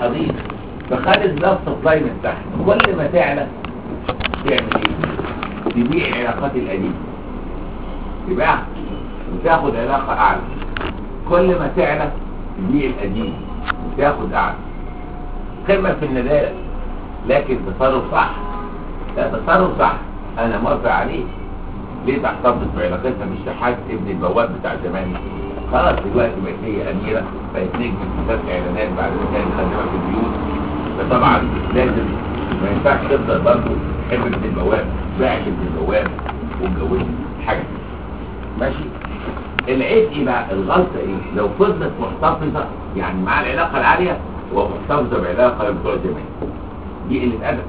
حضيض فخد البلاد سبلاي من تحت كل ما تعلى تعمل ايه؟ تبيع العلاقات القديمة تبيع وتاخد علاقة أعلى كل ما تعلى تبيع القديم وتاخد أعلى قمة في الندالة لكن تصرف صح لا تصرف صح أنا موافق عليه ليه تحتفظ بعلاقتها بالشحات ابن البواب بتاع زمان خلاص دلوقتي بقت هي أميرة بقت نجم في فتح إعلانات بعد ما كانت خدمة في البيوت فطبعا لازم ما ينفعش تفضل برضه تحب ابن البواب باعت ابن البواب واتجوزت حاجة ماشي العيب ايه بقى الغلطة ايه لو فضلت محتفظة يعني مع العلاقة العالية ومحتفظة بعلاقة بتوع زمان دي قلة أدب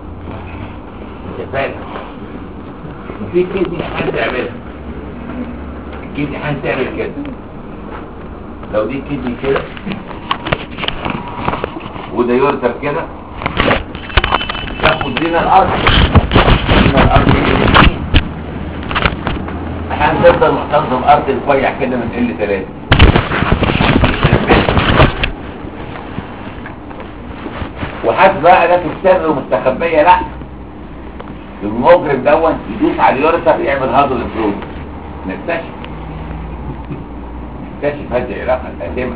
كفاية وفي كدني حد تعملها كدني حد تعمل كده لو دي كدني كده وده يرتب كده تاخد لنا الارض لنا الارض اليمين احيانا تفضل محتفظه بارض رفيع كده من ال 3 وحاسس بقى ده في السر ومستخبيه لا المجرم دون يدوس على اليورتر يعمل هذا الفلوس نكتشف نكتشف هذه العلاقه القادمه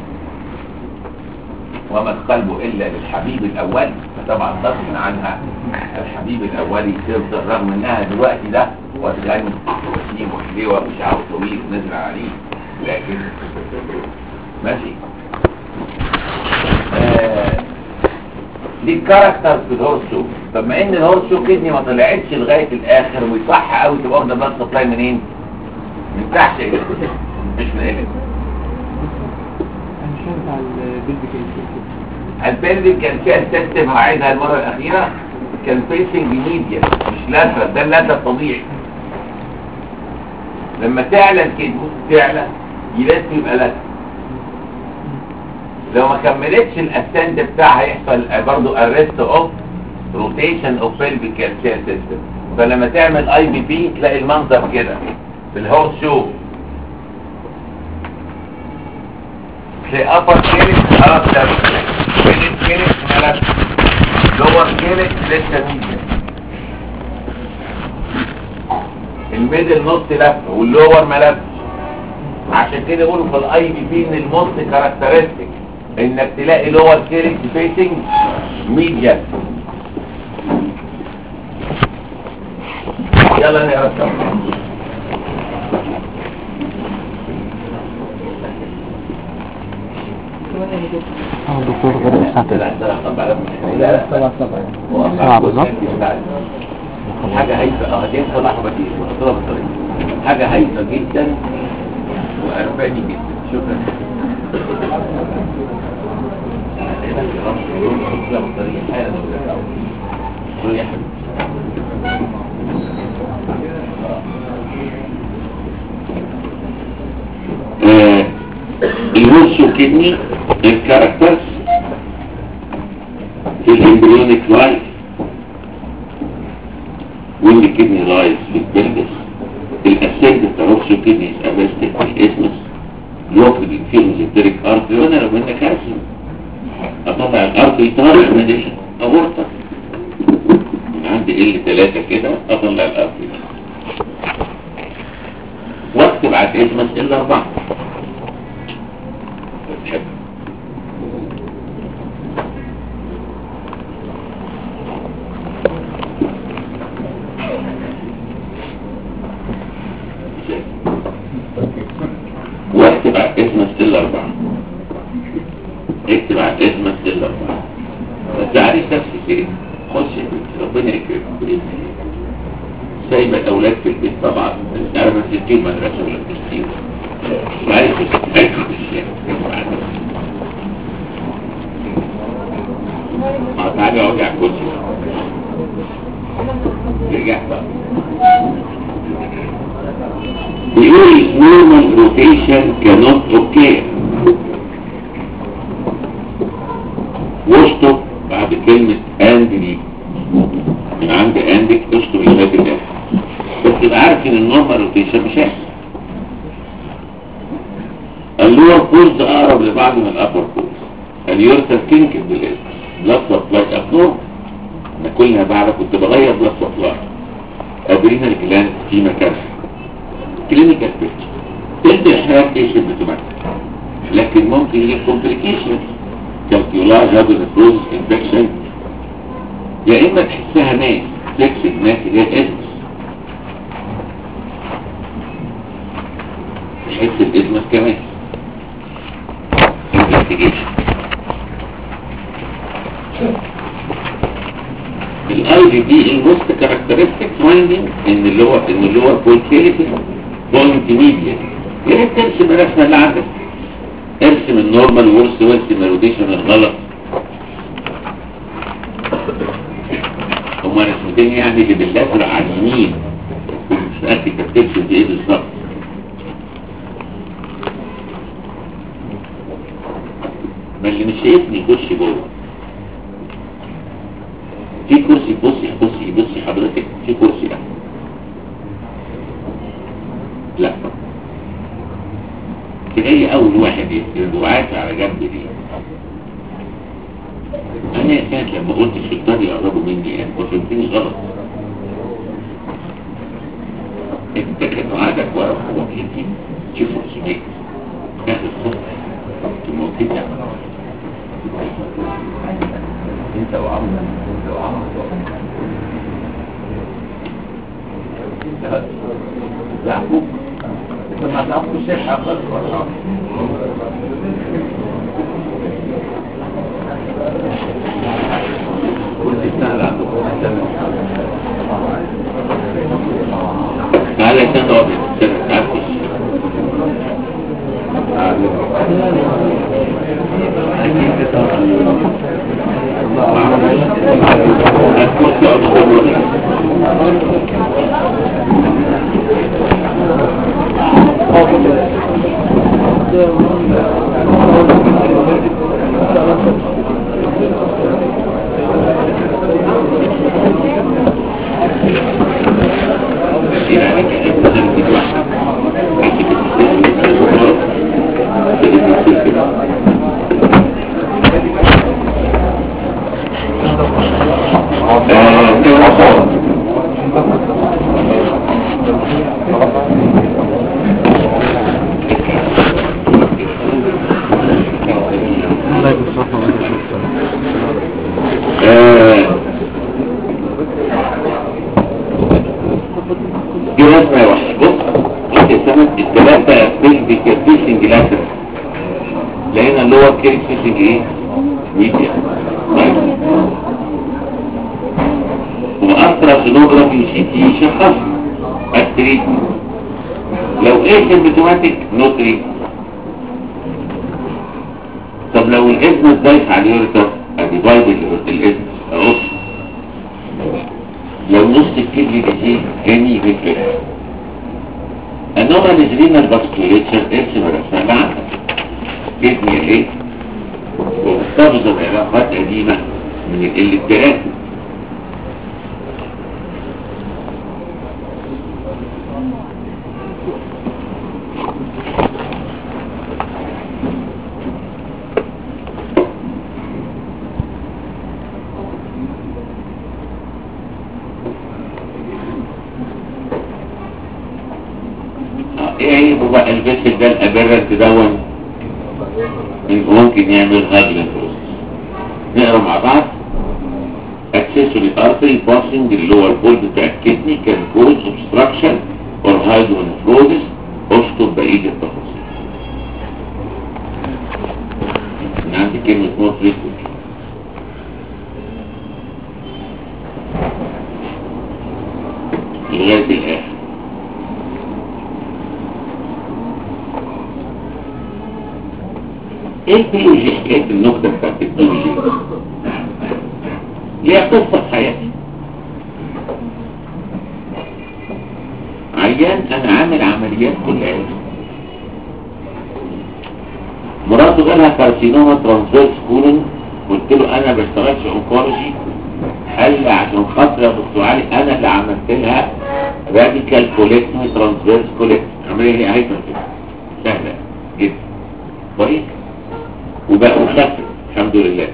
وما القلب الا للحبيب الاولي فطبعا تصل عنها الحبيب الاولي تفضل رغم انها دلوقتي ده وتغني وسيم وحليوه وشعر طويل نزل عليه لكن ماشي آه دي الكاركتر في الهورس شو طب ما ان الهورس شو كدني ما طلعتش لغايه الاخر ويصح قوي تبقى واخده بلاد سبلاي منين؟ من تحت كده مش من هنا انا مش فاهم على البيلد كده البلفيك كان فيها سيستم هعيدها المره الاخيره كان فيسنج ميديا مش لاترال ده اللاترال طبيعي لما تعلى الكدني تعلى يلف يبقى لاترال لو ما كملتش الاسند بتاعها يحصل برضه ارست اوف روتيشن اوف بلفيك كالسيال سيستم فلما تعمل اي بي بي تلاقي المنظر كده في الهورس شو تلاقي ابر كيرك خلاص ده ميدل كيرك ملف لور كيرك لسه ميدل الميدل نص لف واللور ملف عشان كده يقولوا في الاي بي بي ان الموست كاركترستيك انك تلاقي لور كيرك فيسنج ميديال يلا نقرا الشرح اه دكتور غير الساعة لا لا طب على لا لا سبعة سبعة هو سبعة بالظبط حاجة هايفة اه دي صلاح بديل وحطها بالطريقة حاجة هايفة جدا وأرباني جدا شكرا يا حبيبي الوسو كدني الكاركترز في الامبريونيك لايف وين الكدني لايف في البلبس الاسيد بتاع الوسو كدني ارستد في الاسمس بلوك الانفيرنز الدريك ارتري وانا لو منك ارسم اطلع الارتري طالع من الاورطه عندي ال 3 كده اطلع الارتري واكتب على الاسمس ال 4 بتحب واكتب على اسم ستيل أربعة اكتب على اسم ستيل أربعة ما تزعليش نفسك ايه خش يا بنتي ربنا يكرمك بإذن الله سايبة الأولاد في البيت طبعا بس عارفة ستين مدرسة ولا ستين معلش بس عيكم الشيء ما تعالي اقعدي على الكرسي رجعت بقى بيقول normal rotation cannot occur واشطب بعد كلمة and دي من عند عندك اشطب الباب ده بس تبقى عارف ان النورمال روتيشن مش هيحصل اللور بولز اقرب لبعض من الابر بولز اليورثر كينكل بالاسم بلاد سبلاي ابنورمال انا كل ما بعرف كنت بغير بلاد سبلاي ادرينال جلاند في مكانها كلينيكال بيكتشر تلت الحياة ايش البتوماتيك لكن ممكن يجي كومبليكيشن كالكيولاج هذا البروز انفكشن يا اما تحسها ناس فليكسد ناس اللي هي الاسمس تحس الاسمس كمان investigation الاي في دي الموست كاركترستيك فايندينج ان اللي هو ان اللي هو كونتينيتي بوينت ميديا يا ريت ترسم الرسمه اللي عندك ارسم النورمال وارسم وارسم الروتيشن الغلط هما رسمتين يعني اللي بالازرق على اليمين مش متاكد انت بترسم بايه بالظبط ما اللي مش شايفني يخش جوه في كرسي بصي بصي بصي حضرتك في كرسي ده لا تلاقي اول واحد الدعاة على جنب دي انا كانت لما قلت الشيطان يقربوا مني يعني وفهمتني غلط انت كان عادك ورا هو كده شوفوا سميك كانت الصبح تموتني انت وعمرك انت وعمرك يعقوب انت ما تعرفش الشيخ عقل كل سنة عندكم تعالى سنة واحدة سنة تعرفش هتكون أبو دي رسمة واحدة بص بص يا سند الثلاثة بيلفيك فيشنج لاتر لقينا اللي هو كيرك فيشنج ايه؟ ميديا طيب وأسرع سونوجرافي سي تي شخص التريتمنت لو ايه سيمبتوماتيك نو تريتمنت طب لو الاسم ضايف على اليوريتر ادي ضايف الاسم اهو لو نص الكدني دي جاني فكرة انما نزلنا الباسكوليتشر ارسم الرسمة اللي عندك كدني اهي ومحتفظة بعلاقات قديمة من الالكترات ايه عيبه بقى الفيسل ده الابرة تدون ممكن يعمل هاجلين بروسس نقرا مع بعض accessory artery passing the lower pole بتاع الكدني can cause obstruction or hydronephrosis اشطب بقية التفاصيل انا عندي كلمة موت ريسك لغاية الآخر ايه البيولوجي حكاية النكتة بتاعت البيولوجي ليها قصة في حياتي عيان انا عامل عمليات كل عين مراته جالها كارسينوما ترانسفيرس كولون قلت له انا بشتغلش اونكولوجي قال لي عشان خاطر يا دكتور علي انا اللي عملت لها راديكال كوليكتومي ترانسفيرس كوليكتومي عمليه هي هيكل كده سهله جدا كويس وبقوا خفت الحمد لله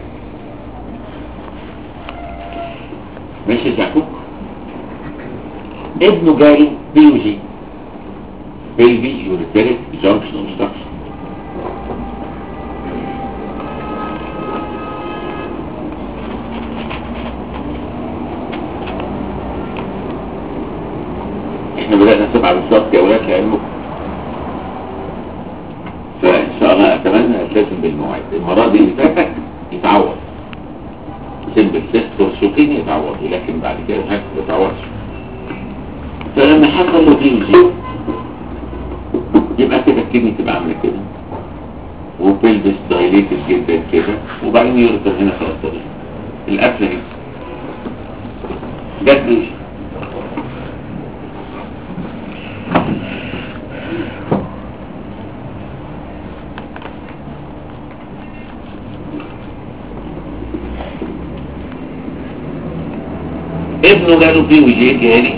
ماشي زعكوك ابنه جاله بيوجي بيبي يوريتريك جانكشن اوبستراكشن احنا بدأنا سبعة بالظبط يا ولاد لعلمكم فإن شاء الله أتمنى ألتزم بالمواعيد المرة دي اللي فاتت يتعوض سيمبل سيستور شوكين يتعوض لكن بعد كده ما يتعوضش فلما حصل له دي وزي يبقى كده الكدني تبقى عامله كده وبيلبس دايليتد جدا كده وبعدين يرضى هنا خلاص طبيعي القفله دي جت ليه ابنه جاله فيه وجيه جالي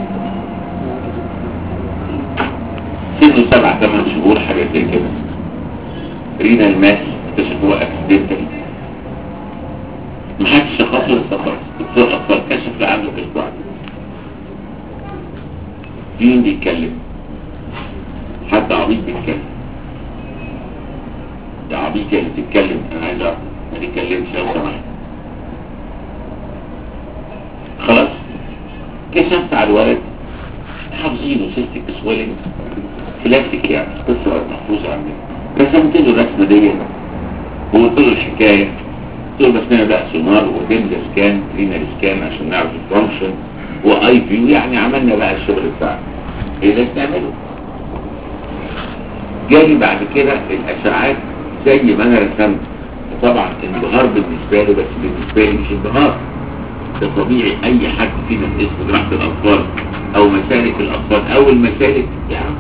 سنه سبع ثمان شهور حاجة زي كده رينا الماس اكتشفوها اكسيدنتالي محدش شخصه لسه خالص دكتور اطفال كشف لعنده اسبوع مين بيتكلم حد عبيط بيتكلم ده عبيط اللي بتتكلم انا عايز اعرف ما تتكلمش لو سمحت خلاص كشفت على الولد حافظينه سيستيك سويلنج بلاستيك يعني قصة محفوظة عندنا رسمت له الرسمة دي وقلت له الحكاية قلت له بس بقى سونار وديمز سكان رينال سكان عشان نعرف الفانكشن واي فيو يعني عملنا بقى الشغل بتاعنا ايه اللي بنعمله جالي بعد كده الاشعاعات زي ما انا رسمت طبعا انبهار بالنسبة له بس بالنسبة لي مش انبهار ده طبيعي اي حد فينا في اسم جراحة الاطفال او مسالك الاطفال او المسالك يعني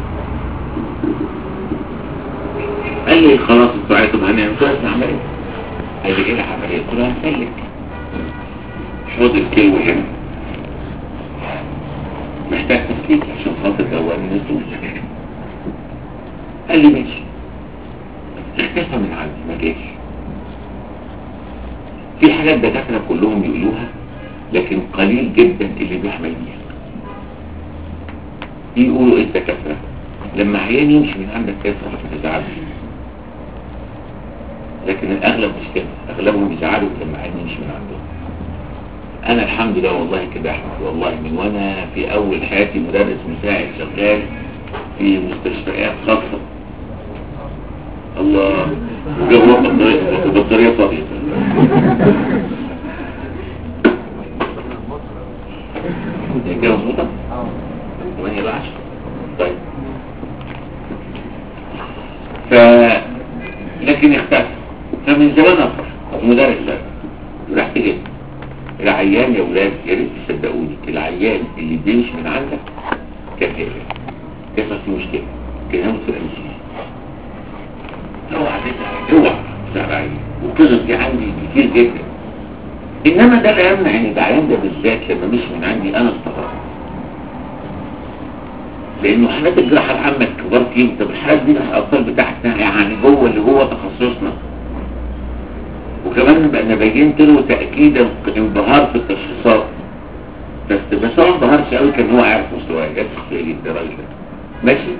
قال لي خلاص انتوا عايزين هنعمل شوية عملية قال لي ايه العملية قلت له هنسلك حوض الكيلو هنا محتاج تسليك عشان خاطر دواني نزول قال لي ماشي اختفى من عندي ما جاش في حاجات دكاترة كلهم يقولوها لكن قليل جدا اللي بيعمل بيها يقولوا ايه الدكاترة لما عيان يمشي من عندك يفرح ما تزعلش لكن الاغلب مش كده اغلبهم يزعلوا لما عيان يمشي من عندهم انا الحمد لله والله كده يا احمد والله من وانا في اول حياتي مدرس مساعد شغال في مستشفيات خاصة الله وجوه بطارية بطارية فاضية هي كده مظبوطة؟ 8 ل 10 طيب ف لكن اختفى فمن زمان افرح مدرس ده رحت جدا العيان يا ولاد يا ريت تصدقوني العيان اللي بيمشي من عندك كان هيك يحصل فيه مشكله كان هموت في الانسان اوعى تزعل اوعى تزعل عيني والقصص دي عندي كتير جدا انما ده لا يمنع ان العيان ده بالذات لما مشي من عندي انا استغربت لانه حالات الجراحه العامه الكبار فيهم طب الحالات دي الاطفال بتاعتنا يعني جوه اللي هو تخصصنا وكمان بقى انا بينت له تاكيدا انبهار في التشخيصات بس بس هو ما انبهرش قوي كان هو عارف مستواه جت شخصيه جدا الراجل ده ماشي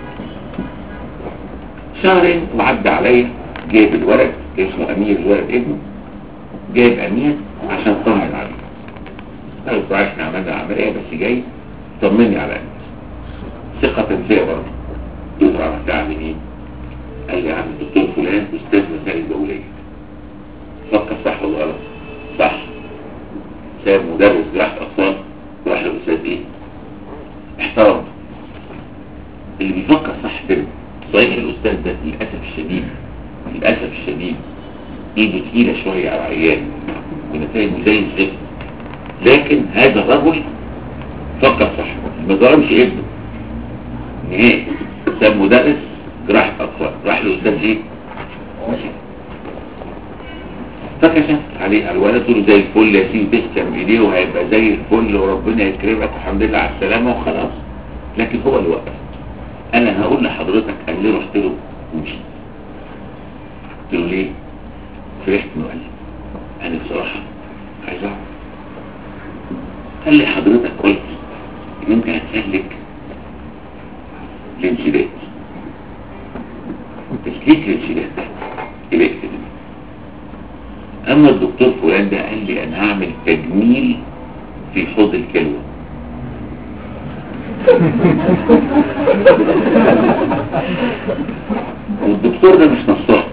شهرين وعدى عليا جايب الولد اسمه امير الولد ابنه جايب امير عشان طمن عليه قال له احنا عملنا عمليه بس جاي طمني على امير ثقة فيا برضه قلت له عرفت اعمل ايه قال لي يا عم الدكتور فلان استاذ مسائل دوليه فكر صح ولا غلط صح ساب مدرس جراحة اطفال راح لاستاذ ايه احترم اللي بيفكر صح كده صحيح الاستاذ ده للاسف الشديد للاسف الشديد ايده تقيله شويه على العيان ونتائجه زي الزفت لكن هذا الرجل فكر صح ما ظلمش ابنه نهائي ساب مدرس جراحة اطفال راح لاستاذ ايه ماشي فكشفت عليه على الولد له زي الفل يا سيدي تسلم ايديه وهيبقى زي الفل وربنا يكرمك والحمد لله على السلامه وخلاص لكن هو اللي وقف انا هقول لحضرتك قال لي رحت له ومشيت قلت له ليه فرحت انه قال لي انا بصراحه عايز اعرف قال لي حضرتك قلت ان انت هتسلك الانسداد تسليك الانسداد الاكتب اما الدكتور فلان ده قال لي انا هعمل تجميل في حوض الكلوة والدكتور ده مش نصاب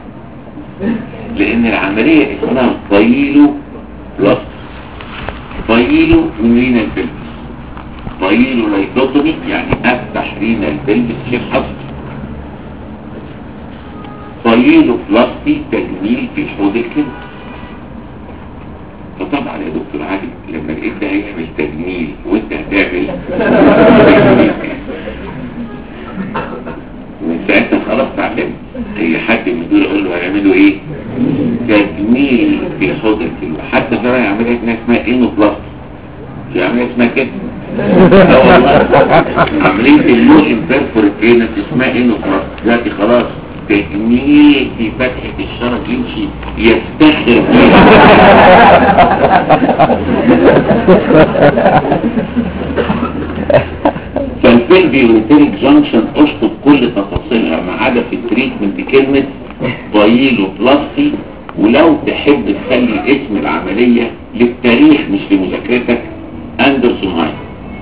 لان العملية اسمها طيلو بلس طيلو من رينا البلبس طيلو ليكوتومي يعني افتح رينا البلبس شيخ حصر طيلو بلاستي تجميل في حوض الكلى فطبعا يا دكتور علي لما لقيت ده هيعمل تجميل وانت هتعمل تجميل من ساعتها خلاص اتعلمت اي حد من دول اقول له هيعملوا ايه تجميل في حوض الكلى حتى ترى يعملها هنا اسمها انو بلاست في عمليه اسمها كده اه والله عمليه النو امبيرفورت فينس اسمها انو بلاست دلوقتي خلاص تجميل في فتحة الشرج يمشي يفتخر فالبلبي والتريك جانكشن اشطب كل تفاصيلها ما عدا في التريتمنت كلمة بايلو بلاستي ولو تحب تخلي اسم العملية للتاريخ مش لمذاكرتك اندرسون هاين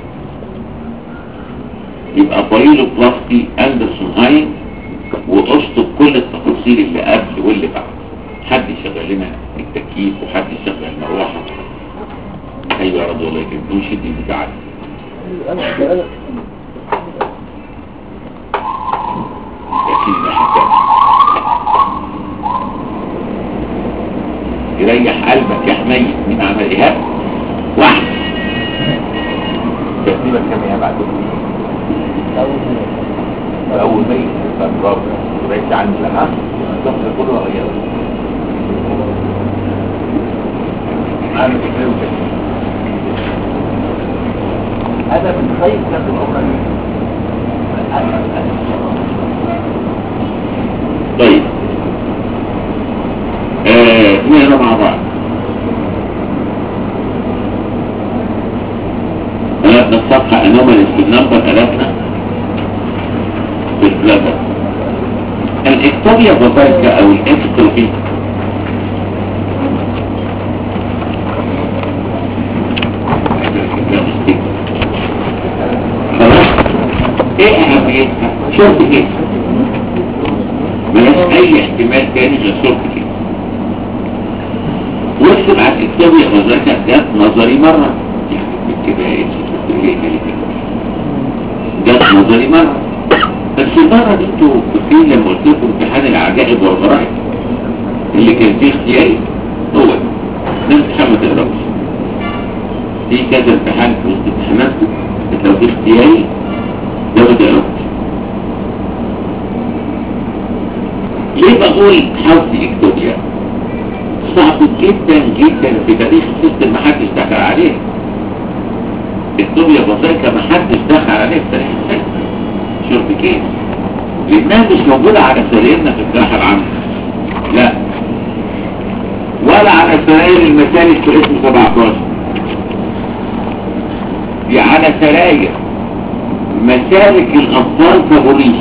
يبقى بايلو بلاستي اندرسون هاين واشطب كل التفاصيل اللي قبل واللي بعد حد يشغل لنا التكييف وحد يشغل المروحه ايوه يا رب والله يكرمك مش دي بتاعتي اكيد ناحيه يريح قلبك يا حميد مين عمل ايهاب واحد تقريبا كام ايام بعد اول ما يبقى برافو بعدت عني ها الضغط كله غيره عامل كده وكده هذا من خير كانت الأمر طيب آه نقرا مع بعض قلبنا الصفحة انوماليز في النمبر قلبنا في البلادر الاكتوبيا فوزايكا او الاكتوبي خلاص ايه اهميتها شرط ايه ملاش اي احتمال تاني غير شرط كده واكتب على الاكتوبيا فوزايكا ده نظري مرة يعني كده ايه ليه كده جت نظري مرة بس المرة دي انتوا فاكرين لما قلت لكم امتحان العجائب والغرائب اللي كان فيه اختياري هو ده ده امتحان ما تقراش في كذا امتحان في وسط امتحاناتكم بس لو فيه اختياري ده ما تقراش ليه بقول حظ اكتوبيا صعب جدا جدا في تاريخ السيستم محدش دخل عليه اكتوبيا بسيطة محدش دخل عليه في تاريخ السيستم شرط كيس لانها مش موجودة على سرايرنا في الجراحة العامة لا ولا على سراير المسالك في اسم 17 دي على سراير مسالك الاطفال في بوريش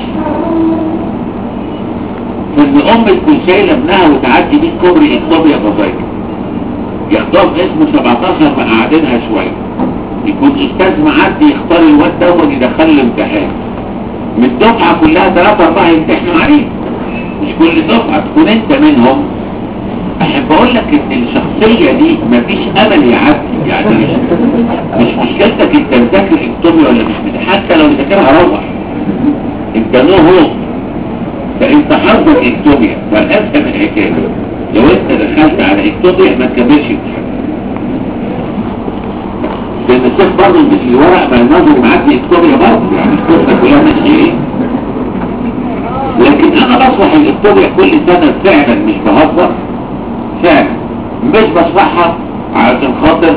فان ام تكون شايله ابنها وتعدي بيه كوبري اكتوبيا بسيطة ياخدوها باسم 17 مقعدينها شويه يكون استاذ معدي يختار الواد ده يدخله الامتحان من الدفعه كلها ثلاثة أربعة يمتحنوا عليه مش كل دفعة تكون انت منهم احب اقول لك ان الشخصية دي مفيش امل يعدي يعني مش, مش مشكلتك انت مذاكر اكتوبي ولا مش مذاكر حتى لو مذاكرها روح انت نو هو فانت حظك اكتوبيا والاسهل من الحكايه لو انت دخلت على اكتوبيا ما تكملش امتحان لان الشيخ برضه مش الورق ما النظر معدي اكتوبيا برضه يعني القصه كلها ماشيه ايه لكن انا بشرح الاكتوبيا كل سنه فعلا مش بهزر فعلا مش بشرحها علشان خاطر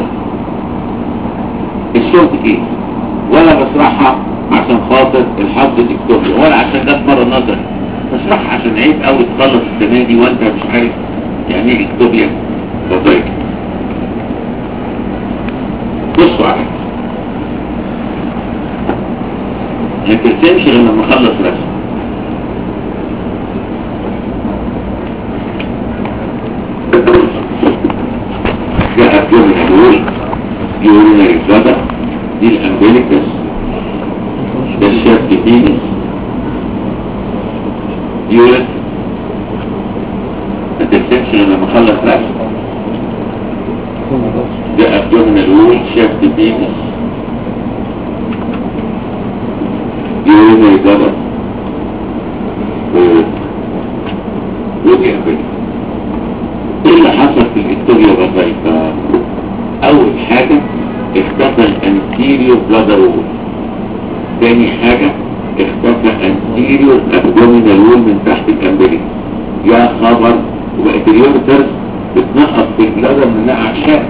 الشرط كيس ولا بشرحها عشان خاطر الحظ الاكتوبيا ولا عشان ده مرة نظر بشرحها عشان عيب قوي تخلص السنه دي وانت مش عارف يعني ايه اكتوبيا بطيك بصوا على ما ترسمش غير لما اخلص رسم جاء في يوم من الدول يورينا الجدع دي الامبليكس ده الشاب بينس يورينا ما ترسمش غير لما اخلص رسم ده abdominal wall shaft penis urinary bladder ودي أبدا ايه اللي حصل في الاكتوريا بازايكا اول حاجة اختفى الانتيريور بلادر وول تاني حاجة اختفى انتيريور abdominal wall من تحت الامبليك يا خبر وبقت اليورترز بتنقص في البلادر منها عشان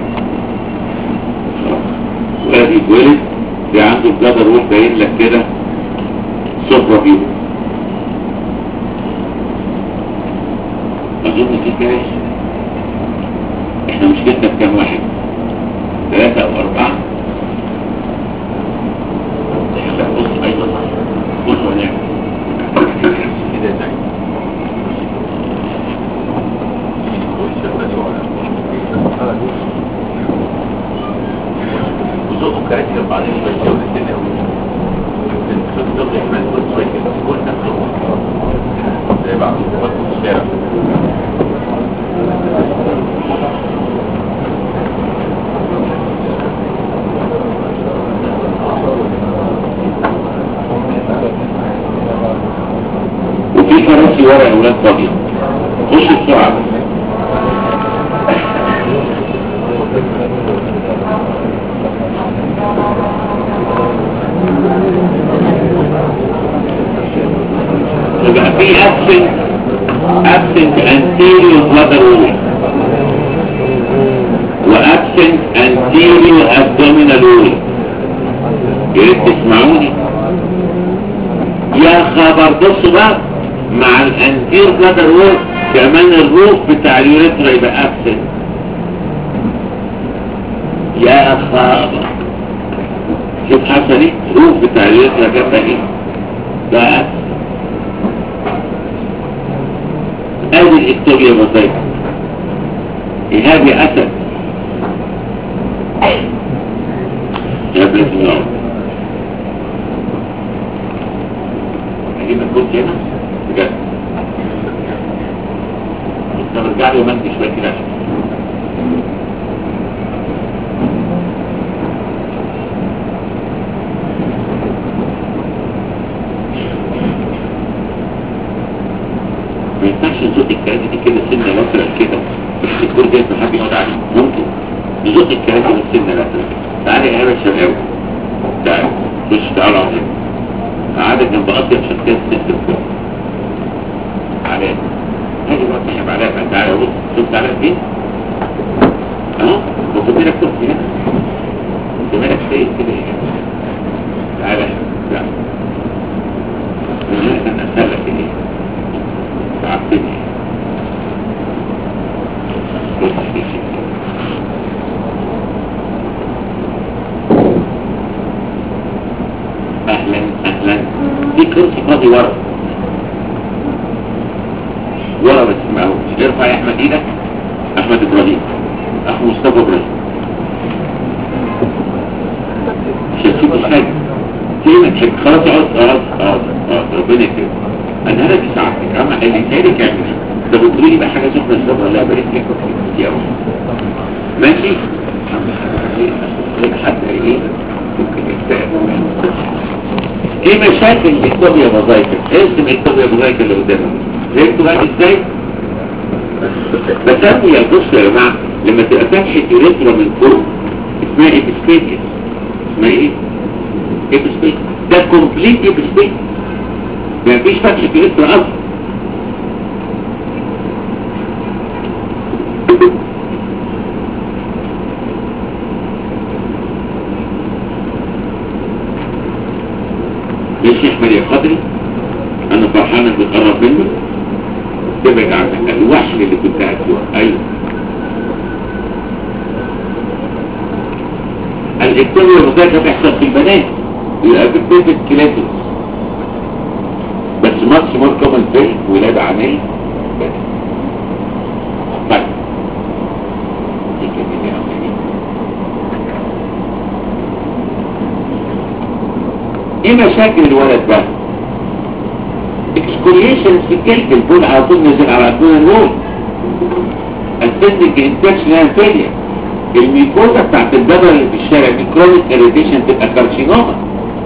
وادي اتولد في عنده بلادر وول باين لك كده صفرة فيه اظن في كاش احنا مشكلتنا في كام واحد ثلاثة او اربعة لا بص ايضا بص ونعمل كده زي وزقوا كراسي وبعدين يمشوا الدنيا وتطلع احمد كل شويه كده كل نفسه زي بعض في الشارع وفي كراسي ورا يا اولاد فاضيه خش بسرعه يبقى في absent absent anterior bladder wall و absent anterior abdominal wall يا ريت تسمعوني يا خبر بصوا بقى مع الانتير بلادر وول كمان الروف بتاع اليوريترا يبقى ابسنت يا خبر شوف حصل ايه الروف بتاع اليوريترا جنبها ايه بقى ابسنت ادي الاكتوبيا بسيطة ايهاب يا اسد يا ابن الله اجيب الكرسي هنا بجد طب ارجع لي ومندي شويه كده عشان ما ينفعش نزق الكراسي دي كده سنه لاترال كده الدكتور جاي حد يقعد عليه ممكن نزق الكراسي من سنه لاترال تعالى يا هبه شباب تعالى خش تعالى اقعد هنا قعدت جنب اطيب شخصيات الست الكل علاء هاجي بقى تحب علاء بقى تعالى بص شفت علاء فين اهو بصيت لك كرسي هنا انت مالك شايف كده ايه تعالى لا من هنا انا اسالك ايه تعبتني بص يا سيدي. اهلا اهلا في كرسي فاضي ورا ورا بس ما هو ارفع يا احمد ايدك احمد ابراهيم اخو مصطفى ابراهيم مش هتسيب حاجه كلمة حاجة خلاص اقعد اقعد اقعد اقعد ربنا يكرمك انا هذا بساعتك اما اللي تاني كامل ده بتقولي لي بقى حاجه سخنه اشربها لا بارك لك يا رب ماشي حد ايه ممكن يكتئب ايه مشاكل الاكتوبيا بازايكل ارسم الاكتوبيا بازايكل اللي قدامك فهمتوا بقى ازاي بسمي يا بصوا يا جماعه لما تبقى فتحه يوريثرا من فوق اسمها ايبسبيديا اسمها ايه ايبسبيديا ده كومبليت ايبسبيديا ما فيش فتحه يوريثرا اصلا ماشي يا احمد يا قدري انا فرحان انك بتقرب منه تبعد عن الوحل اللي كنت قاعد فيه ايوه الاكتوبيا المزاجة بيحصل في البنات يبقى بيبتدي كلاتوس بس ماتش مور كومن في ولاد عمل بس طيب دي كده دي عملية. ايه مشاكل الولد بقى اكسكوليشن في كلك البول على طول نزل على طول البول السيدك انفكشن فيليا الميكوزا بتاعت الدبل اللي في الشارع دي كرونيك اريتيشن تبقى كارسينوما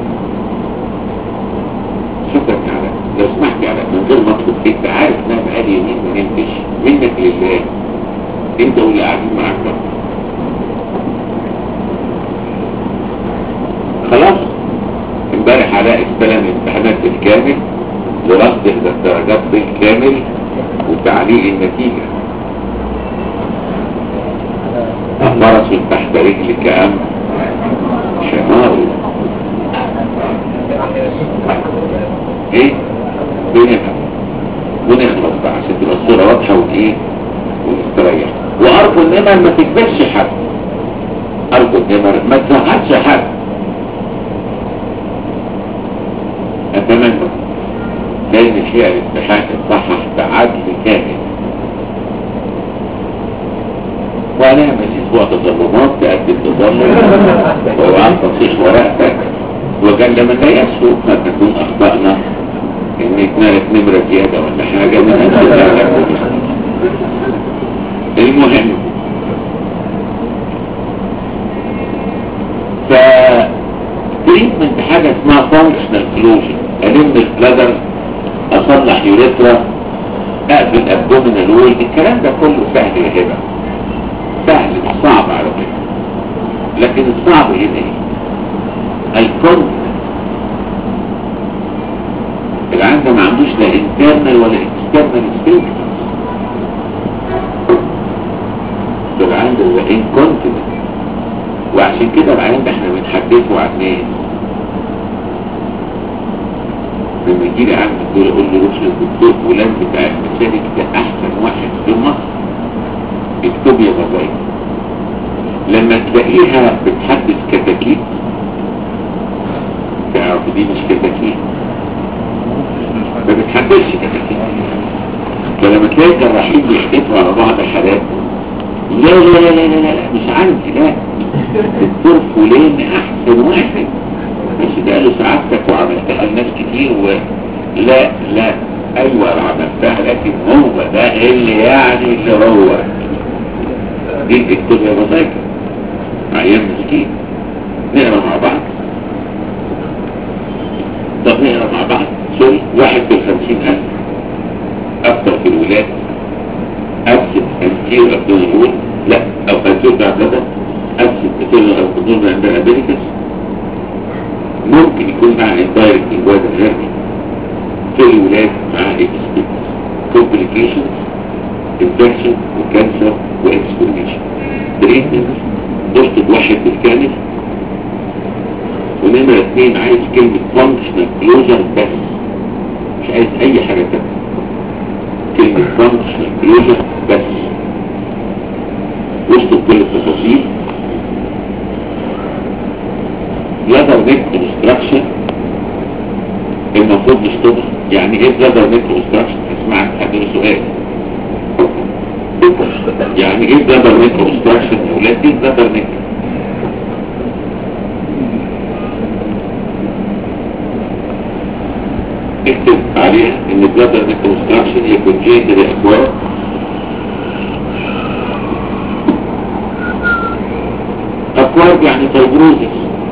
شكرا على لو سمحت على من غير ما اطلب انت عارف ان انا بقالي يومين ما نمتش منك لله انت واللي قاعدين معاك بقى. خلاص امبارح علاء استلم امتحانات بالكامل ورصد الدرجات بالكامل وتعليق النتيجة فرس تحت رجلك أم شمال ايه بنفهم ونخلص بقى عشان تبقى الصورة واضحة وايه ونستريح وارجو النمر ما تكبرش حد ارجو النمر ما تزعلش حد اتمنى لان فيها الامتحان الصحح بعدل كامل وانا مزيد وقت تظلمات تأدي التظلم وعن تصيح ورقتك وكان لما لا يسوء قد تكون اخطأنا ان اتنالت نمرة زيادة ولا حاجة من أجل المهم ف تريتمنت حاجة اسمها فانكشنال كلوجن ألم البلادر أصلح يوريترا أقفل أبدومينال وول الكلام ده كله سهل يا هبة سهل مش صعب على فكرة لكن الصعب هنا ايه؟ الكونت العيان ده ما عندوش لا انترنال ولا اكسترنال سبينكتر ده العيان ده هو انكونتنت وعشان كده العيان ده احنا بنحدثه عن الناس لما يجي لي عند الدكتور يقول لي روح للدكتور فلان بتاع المسالك ده احسن واحد في مصر اكتب يا بابايا لما تلاقيها بتحدث كتاكيت تعرف دي مش كتاكيت ما بتحدثش كتاكيت فلما تلاقي الجراحين بيحدثوا على بعض الحالات لا لا لا لا لا, لا مش عندي لا الدكتور فلان احسن واحد مش ده له سعادتك وعملتها لناس كتير و لا لا ايوه انا عملتها لكن هو ده اللي يعني اللي هو دي الدكتور يا مذاكر عيان مسكين نقرا مع بعض طب نقرا مع بعض سوري واحد في الخمسين ألف أكثر في الولاد أبسط أنتير أبدون لا أو أنتير بعدها أبسط أنتير أبدون عند أمريكاس ممكن يكون مع الدايركت انجواد الهرمي في الولاد مع اكسبيرت complications infection وكانسر واكسبيرميشن تريتمنت ضغط واحد بالكامل ونمرة اثنين عايز كلمة functional closure بس مش عايز اي حاجة تانية كلمة functional closure بس وسط كل التفاصيل بلادر نيك انستراكشن المفروض نشطبها يعني ايه بلادر نيك انستراكشن اسمعك حد سؤال يعني ايه بلادر نيك انستراكشن يا ولاد ايه بلادر نيك اكتب عليها ان بلادر نيك انستراكشن هي كونجيتال اكوار اكوار يعني فايبروزس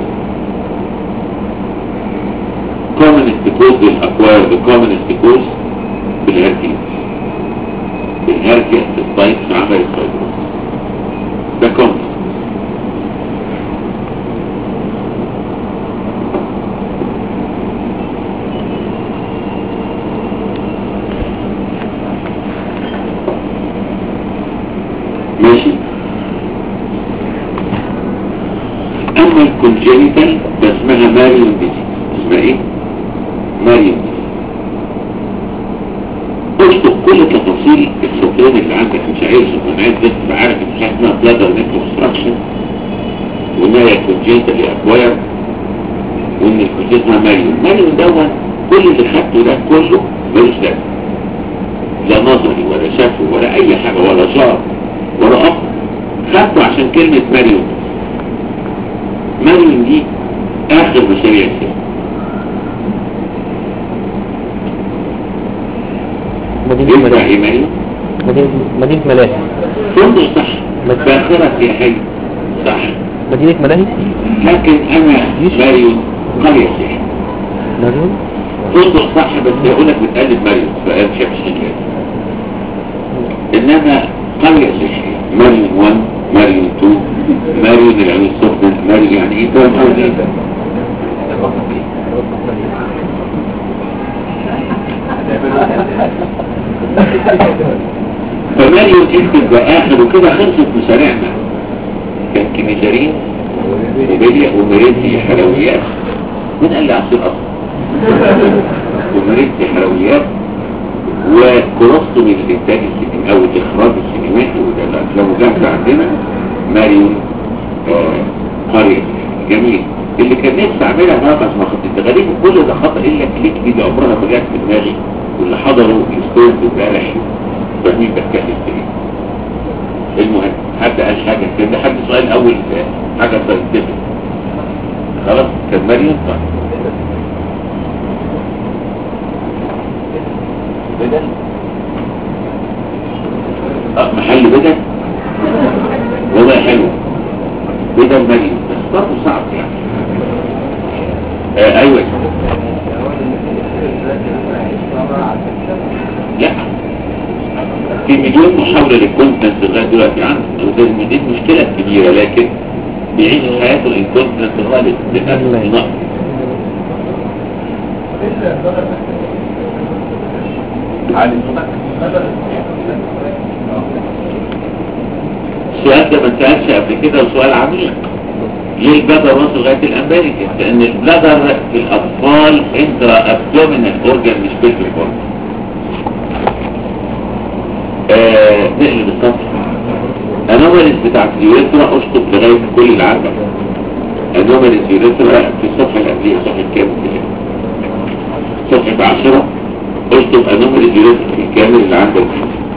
commonest cause للأكوار the commonest cause بالهركيز بالهركيز السبايك في عمل الفايبروس ده commonest ماشي اما الكونجينيتال ده اسمها ماريون ديزيز اسمها ايه مريم اشطب كل تفاصيل تفاصيل السكرين اللي عندك مش عايزهم انا عايز بس تبقى عارف ان في حاجه اسمها بلادر نيك اوبستراكشن وان هي كونجنتالي اكواير وان الكونجنت اسمها ماريون ماريون دون كل اللي خدته ده كله ملوش لازمه لا نظري ولا شافه ولا اي حاجه ولا شعر ولا اخر خدته عشان كلمه ماريون ماريون دي اخر مشاريع السياسة مدينة ينفع ملاهي ايه ماريون مدينة مدينة ملاهي فندق صح باخرة سياحية صح مدينة ملاهي لكن انا ماريون قرية سياحية مدينة فندق صح بس يقول لك بتقلد ماريون فقال شاف الشكل انما قرية سياحية ماريون 1 ماريون 2 ماريون العين السخنة ماريون يعني ايه فاهم قصدي ايه فماريون اكتب باخر وكده خلصت مشاريعنا كان كنيزارين وبيليا ومريتي حلويات من قال لي عصير اصلا ومريتي حلويات وكولوستومي الانتاج السينمائي او الاخراج السينمائي وده الافلام جاهزه عندنا ماريون آه، قرية جميل اللي كان نفسي اعملها بقى بس ما خطيت غريب كل ده خطأ الا كليك دي اللي عمرها ما جت في دماغي واللي حضروا الستورز امبارح فاهمين بتكلم في ايه المهم حد قال حاجه كان ده حد سؤال اول آه، حاجه ساينتفك خلاص كان مريم طيب بدل آه، محل بدل والله حلو بدل مريم بس برضه صعب يعني آه ايوه لا في مليون محاولة للكونتنس لغاية دلوقتي عنده وده دي مشكلة كبيرة لكن بيعيش حياته الكونتنس غالب للأسف نقص عالي صوتك السؤال ده ما اتسالش قبل كده وسؤال عميق ليه البلادر وصل لغايه الامباريكس لان البلادر في الاطفال انترا ابدومينال اورجان مش بيلفيك اورجان آه نقلب السطح انوماليز بتاعت اليوريثرا اشطب لغايه كل العالم انوماليز يوريثرا في الصفحه اللي قبليها صفحه كام صفحه 10 اشطب انوماليز يوريثرا الكامل اللي عندك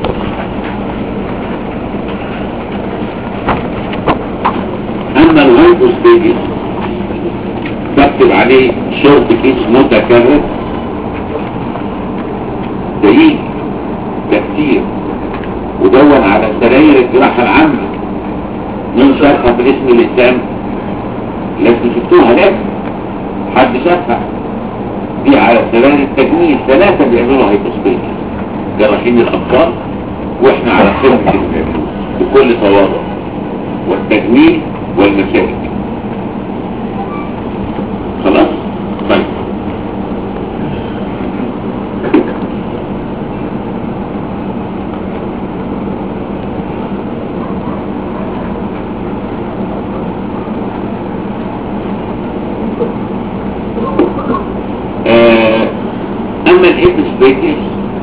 اما الهايبوستيجي بكتب عليه شورت كيس متكرر ده يجي ده كتير ودون على سراير الجراحة العامة من شرحة باسم الإنسان لازم شفتوها لازم حد شافها دي على سراير التجميل ثلاثة بيعملوا هايبوستيجي جراحين الأطفال واحنا على خدمة الناس بكل تواضع والتجميل والمساجد خلاص طيب آه، اما الابسبيتس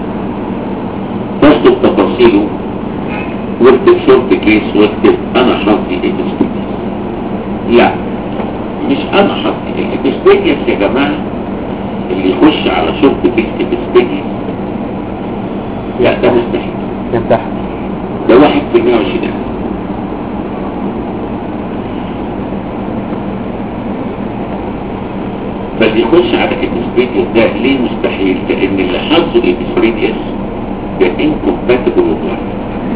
تكتب تفاصيله واكتب شورت كيس واكتب انا حظي ابسبيتس لا مش انا حظي الابسبيتس يا جماعة اللي يخش على شورت كيس ابسبيتس لا ده مستحيل يمتحن ده واحد في المية وعشرين ألف بس يخش على الابسبيديس ده ليه مستحيل؟ لأن اللي حظه الابسبيديس ده incompatible with life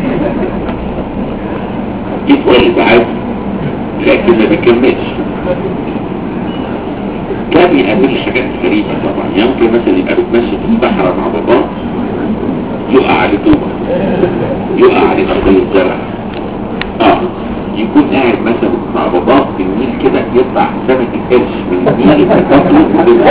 يتولد عادي لكن ما بيكملش كان يقابل حاجات غريبة طبعا يمكن مثلا يبقى بيتمشى في الصحراء مع باباه يقع عليه طوبة يقع عليه قضية زرع اه يكون قاعد مثلا مع باباه في النيل كده يطلع سمك القرش من النيل يتكتله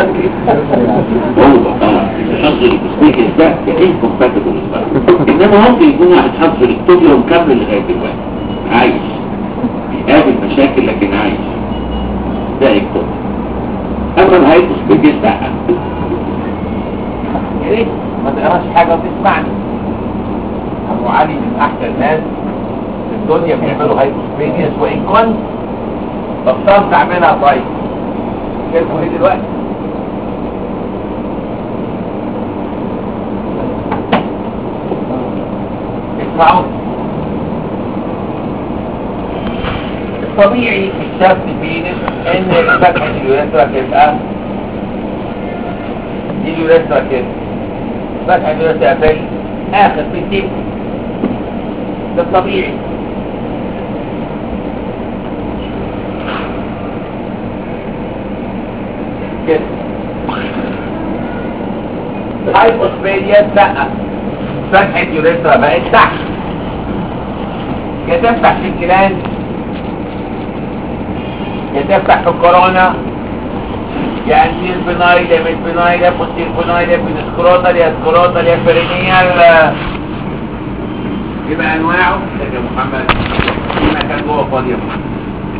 هو اه الحظ البسبيكس ده ده انكومباتبل انما ممكن يكون واحد حظه الاستوديو ومكمل لغايه دلوقتي عايش بيقابل مشاكل لكن عايش ده يكون اما الهايبوسبيكس لا يا ريت ما تقراش حاجة وتسمعني وعلي من احسن ناس في الدنيا بيعملوا هايبوسبيديس وان كنت بطلت اعملها طيب كلمه ايه دلوقتي اسمعوا الطبيعي في الشاب فينس ان فتحة اليوريثرا تبقى دي اليوريثرا كده فتحة اليوريثرا في اخر في التيب ده الطبيعي كده الهايبوسبيديا لا فتحة يوريثرا بقت تحت يا تفتح في الكلان يا تفتح في الكورونا يا انتير بنايل يا ميد بنايل يا بوستير بنايل يا بنسكروتال يا سكروتال يا فرينيال يبقى انواعه يا محمد في مكان جوه فاضي يا محمد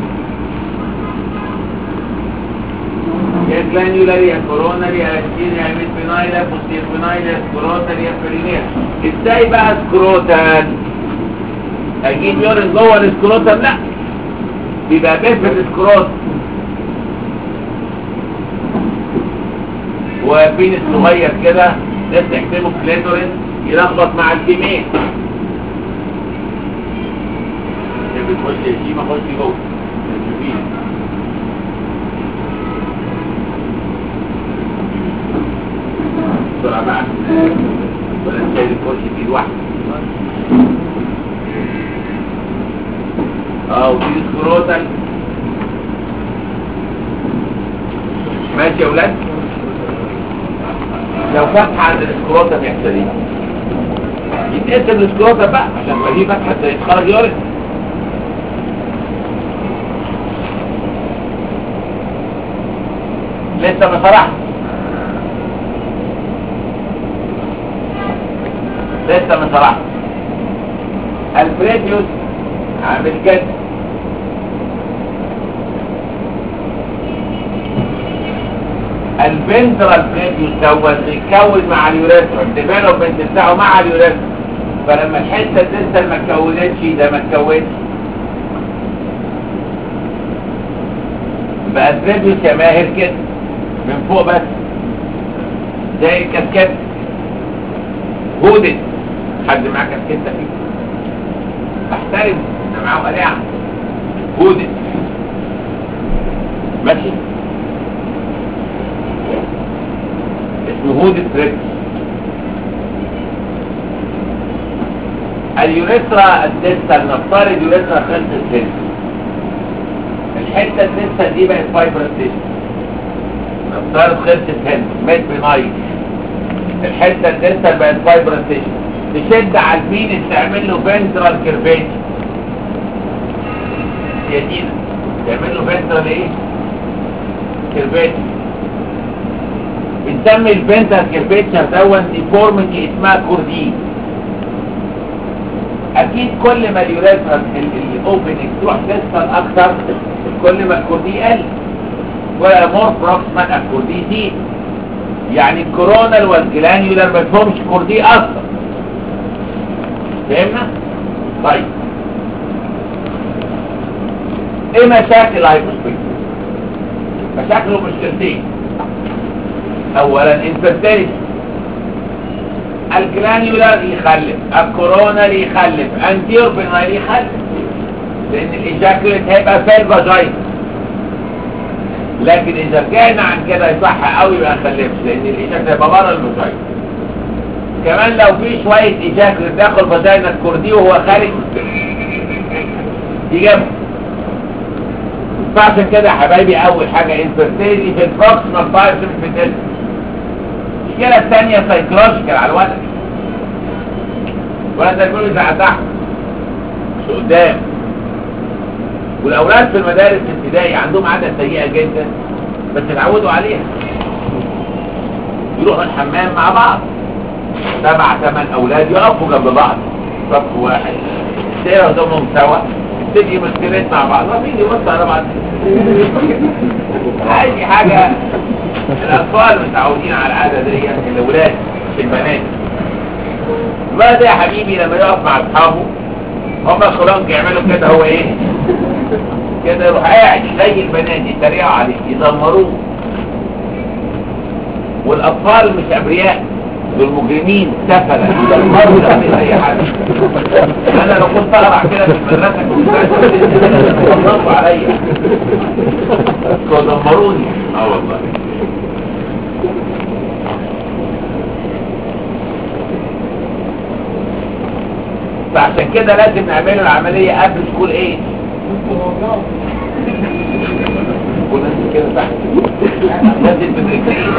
يا جلانيولار يا كورونر يا انتير يا ميد بنايل يا بوستير بنايل يا سكروتال يا فرينيال ازاي بقى سكروتال اجيب يورين جوه السكروتال لا بيبقى بيفر السكروت وبين الصغير كده ناس يحسبوا كليتورين يلخبط مع الكيمين بتخش الجيمة خش جوه الجبين. بسرعة بقى ولا تشيل الكرسي في لوحده اه ودي سكروتال ماشي يا ولاد لو فتحة عند السكروتال يحصل ايه يتقسم السكروتال بقى عشان ما دي فتحة يتخرج يورد لسه ما صرحت لسه ما صرحت الفريديوس عامل كده الفنترال بريديوس دوت بيتكون مع اليوريثرا الديفلوبمنت بتاعه مع اليوريثرا فلما الحته لسه ما اتكونتش ده ما اتكونش بقى البريديوس يا ماهر كده من فوق بس زي الكاسكيت هودت حد معاه كاسكيت فيه احترم انا معاه قليعة هودت ماشي اسمه هودت بريكس اليوريثرا الدستة نفترض اليوريثرا خلص السن الحتة الدستة دي بقت فايبر ستيشن نفترض خلص السن ميت بنايت الحتة الدستة بقت فايبر ستيشن تشد على البين تعمل له فنترال كيرفيتش يا دينا تعمل له فنترال ايه كيرفيتش بنسمي الفنترال كيرفيتشر دون ديفورميتي اسمها كوردين اكيد كل ما اليوريثرا الاوبننج تروح تسخن اكتر كل ما الكوردي قل ولا مور بروكسيمال الكوردي دي يعني الكورونال والجلانيولار ما فيهمش كوردي اصلا فهمنا؟ طيب ايه مشاكل الهايبوسبيد مشاكله مشكلتين اولا انفرتيلتي الجلانيولار يخلف الكورونال يخلف انتيور بنايل يخلف لان الايجاكوليت هيبقى في الفاجاين لكن اذا رجعنا عن كده يصح قوي ما يخلفش لان الايجاكوليت هيبقى بره الفاجاين كمان لو في شوية ايجاكوليت داخل فاجاينا الكوردي وهو خارج يجب فعشان كده يا حبايبي اول حاجة انفرتيلي في البروكسيمال بايرسم في الدل المشكلة الثانية سايكولوجيكال على الولد الولد ده يكون يزعل تحت مش قدام والاولاد في المدارس الابتدائي عندهم عادة سيئة جدا بس اتعودوا عليها يروحوا الحمام مع بعض سبع ثمان اولاد يقفوا جنب بعض صف واحد تلاقي قدامهم سوا تيجي مشكلات مع بعض ما بيجي يبص على بعض هذه حاجة الاطفال متعودين على العادة دي الاولاد مش البنات الولد ده يا حبيبي لما يقف مع اصحابه هم كلهم يعملوا كده هو ايه كده يروح قاعد زي البنات يتريقوا عليه يدمروه والاطفال مش ابرياء دول مجرمين سفلة يدمروا لأمن اي حاجة انا لو كنت اقرع كده في المدرسة كنت يدمروا عليا كانوا دمروني اه والله فعشان كده لازم نعمل العملية قبل سكول ايه كل الناس كده تحت نازل من رجليه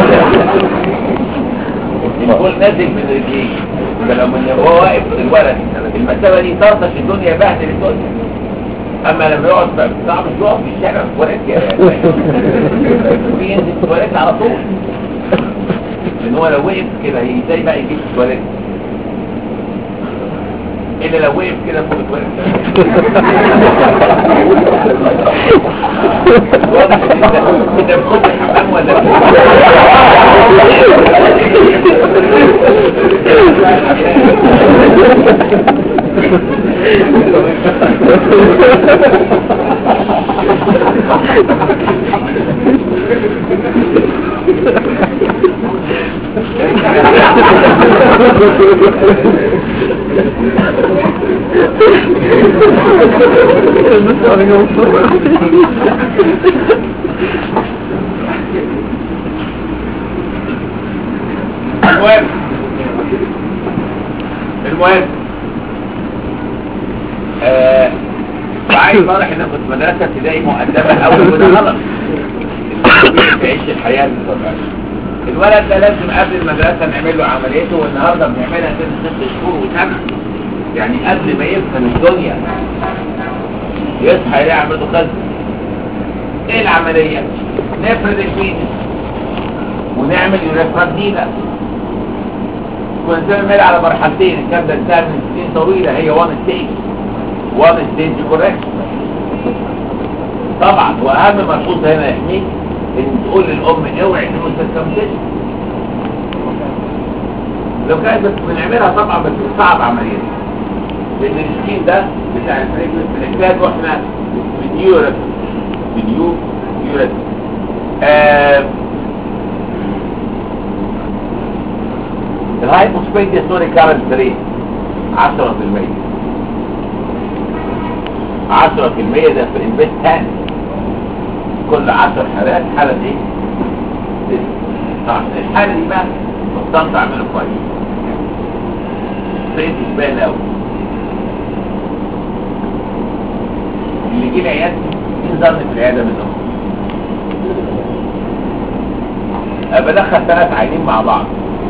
الكل نازل من رجليه ده لما هو واقف الولد المسافة دي طرطش الدنيا بهدل الدنيا اما لما يقعد بقى صعب مش يقف في الشارع في التواليت كده بينزل في التواليت على طول لان هو لو وقف كده هي ازاي بقى يجيب في التواليت الا لو وقف كده فوق التواليت واضح ان انت انت بتخش الحمام ولا المهم المهم آه وعايز واضح ان كنت مدرسة ابتدائي مؤدبة اول وده غلط تعيش الحياة بالطبيعة الولد ده لازم قبل المدرسة نعمل له عمليته والنهاردة بنعملها كده ست شهور وسنة يعني قبل ما يفهم الدنيا يصحى يلاقي عملته خزن ايه العملية؟ نفرد الفينس ونعمل يوريثرادينا كنا بنعمل على مرحلتين الكلام ده انتهى من سنين طويلة هي وان ستيج وان ستيج كوريكت طبعا واهم ملحوظة هنا يحميك ان تقول للام اوعي ان تستمتش لو كانت بس بنعملها طبعا بس صعب عمليا لان السكين ده بتاع الفريق بنحتاج واحنا بنيورت بنيو يورت آه الهايبوسبيديا سوري كارنت ريت 10% 10% ده في الانفست تاني كل 10 حالات حالة ايه؟ طبعا الحالة دي بقى بطلت اعمله كويس ريت باين قوي اللي جه العيادة مين ظن في العيادة منهم؟ بدخل ثلاث عينين مع بعض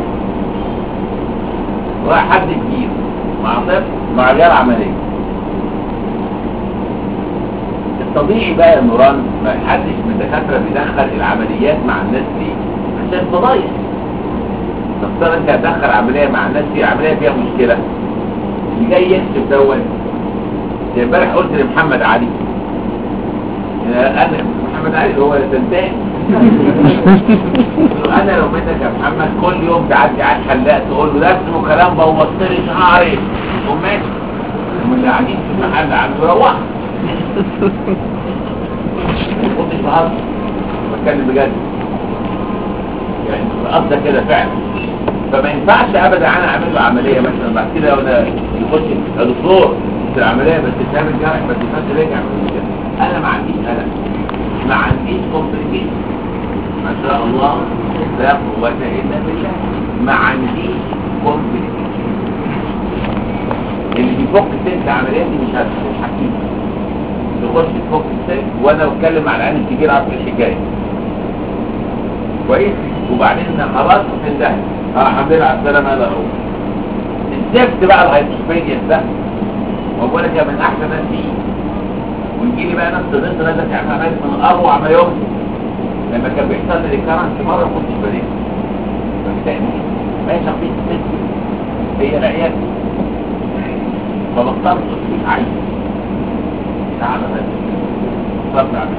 راح حد كبير مع طفل مع رجال عملية الطبيعي بقى يا نوران ما حدش من الدكاترة بيدخل العمليات مع الناس دي عشان فضايح تفترض انت هتدخل عملية مع الناس دي عملية فيها مشكلة اللي جاي يكشف دوت زي امبارح قلت لمحمد علي انا محمد علي هو تنتهي انا لو منك يا محمد كل يوم تعدي على الحلاق تقول له ده اسمه كلام بوظت لي شعري وماشي هم اللي قاعدين في المحل عنده روح ما كنتش بهزر بتكلم بجد يعني قصدك كده فعلا فما ينفعش ابدا انا اعمل له عمليه مثلا بعد كده وانا يخش يا دكتور في العمليه بس تعمل جرح بس يفضل رجع انا ما عنديش قلق ما عنديش كومبليكيشن ما شاء الله لا قوة إلا بالله ما عنديش كومبليكيشن اللي بيفك السلك عمليات دي مش مش حكيم تخش تفك السلك وانا بتكلم على العين الكبير عارف الحكايه كويس وبعدين خلاص تنتهي اه الحمد لله على السلامه هذا هو الزفت بقى الهايبوسبيديس ده هو بقول لك يا من احسن ناس فيه ويجي لي بقى نفس الرزق ده ده كان عملت من اروع ما يمكن لما كان بيحصل لي كرنت مره كنت بريء فبالتالي ما هي شخصيه الست هي العيال فبختار تصفيق عين تعالى بس صبر على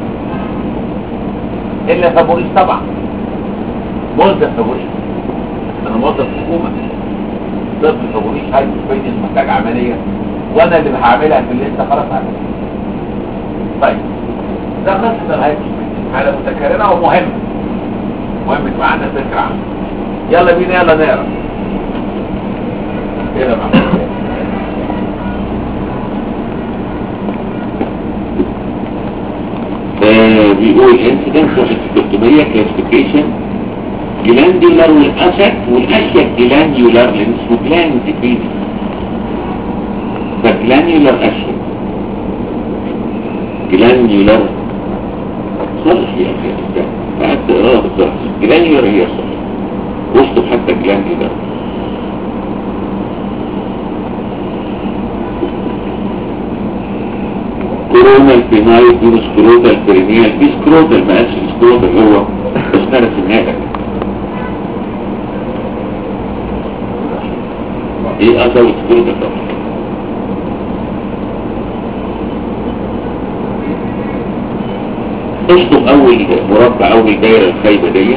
الا فابوريس طبعا موظف فابوريس انا موظف حكومه طفل فبوليش هايبوسبيديس محتاج عمليه وانا اللي هعملها في الليسته خلاص هعملها طيب ده قصه الهايبوسبيديس حاله متكرره ومهمه مهم تبقى عندك فكره عنها يلا بينا يلا نقرا كده بقى آه، بيقول incidence of ectotomy classification glandular والأسد والأشيك glandular لأن اسمه gland penis فglandular أشيك glandular صرح يا أخي قعدت اقراها بالظبط glandular هي صرح وسط حتى glandular كورونا الفينايل دون سكروتا البرينيال في سكروتا ما قالش السكروتا اللي هو بس انا سمعها ايه اثر السكروتا طبعا اشطب اول مربع اول دايره الخايبه دي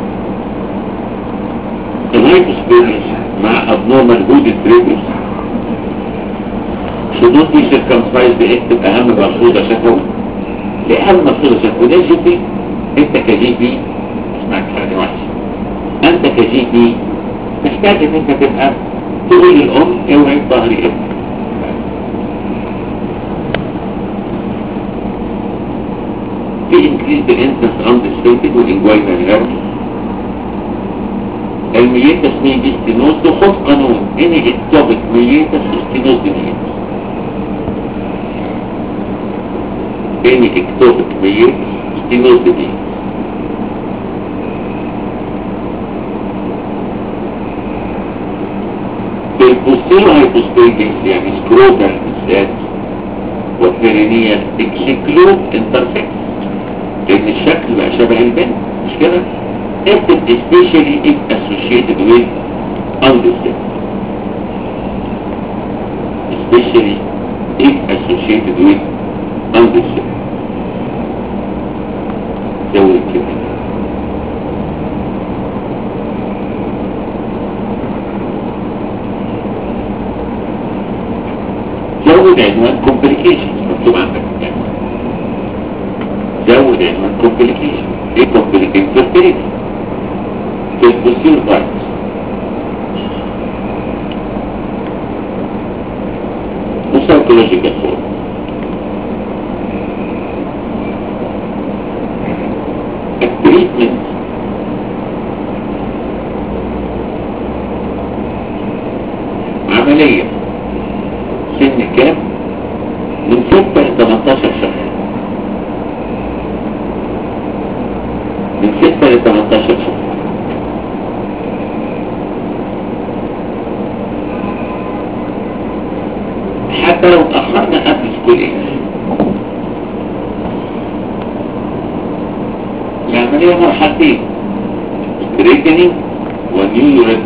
الهايبوسبيريس مع ابنورمال هود بريدوس شروط دي سيركمسايز بيكتب اهم ملحوظه شافوا لاهم ملحوظه شافوا ده جي بي انت كجي بي اسمعك حاجه وحشه انت كجي بي محتاج ان انت تبقى تقول للام اوعي ظهري ابنك في increased incidence undistributed والinguinal hernia الميتس مين دي ستينوز ده خد قانون ان اكتوبك ميتس ستينوز دي ميتس ان اكتوبك ميتس ستينوز دي ميتس البوستيرو هايبوستيجنس يعني سكروتال بالذات والبيرينيال اكسكلود انترسكس لان الشكل بقى شبه البنت مش كده اكتب especially if associated with understep especially if associated with understep زود كده زود عنوان complications مكتوب عندك العنوان زود عنوان complication ايه complication fertility في البوستير فايروس وسايكولوجيكال فورم التريتمنت عملية سن كام من 6 ل 18 شهر من 6 ل 18 شهر حتى لو اتأخرنا قبل سكول ايج العملية مرحلتين ستريتنينج ونيو يوريد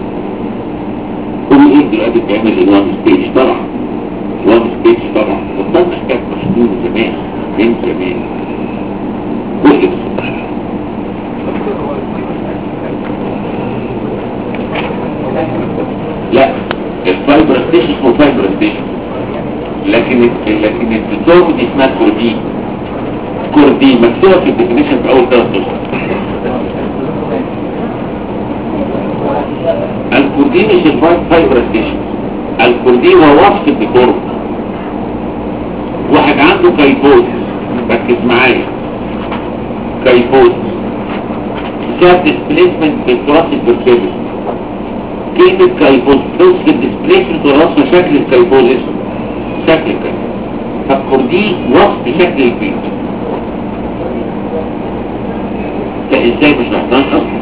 كل ايه دلوقتي بتعمل الوان ستيج طبعا وان ستيج طبعا والطبع كانت محدود زمان من زمان كل لا الفايبر ستيشن اسمه فايبر ستيشن لكن لكن الدكتور دي اسمها كوردين كوردين مكتوبه في الديفينيشن في اول ثلاث اسطر الكوردين مش الفايبر ستيشن الكوردين هو وصف الدكتور واحد عنده كايفوز ركز معايا كايفوز ساب ديسبليسمنت في التراث البركيبس كلمة كايفوز توصف الديسبليسمنت ورسم شكل الكايفوز شكل الكايفوز فالكوردين وصف شكل البيت ده ازاي مش محتاج اصلا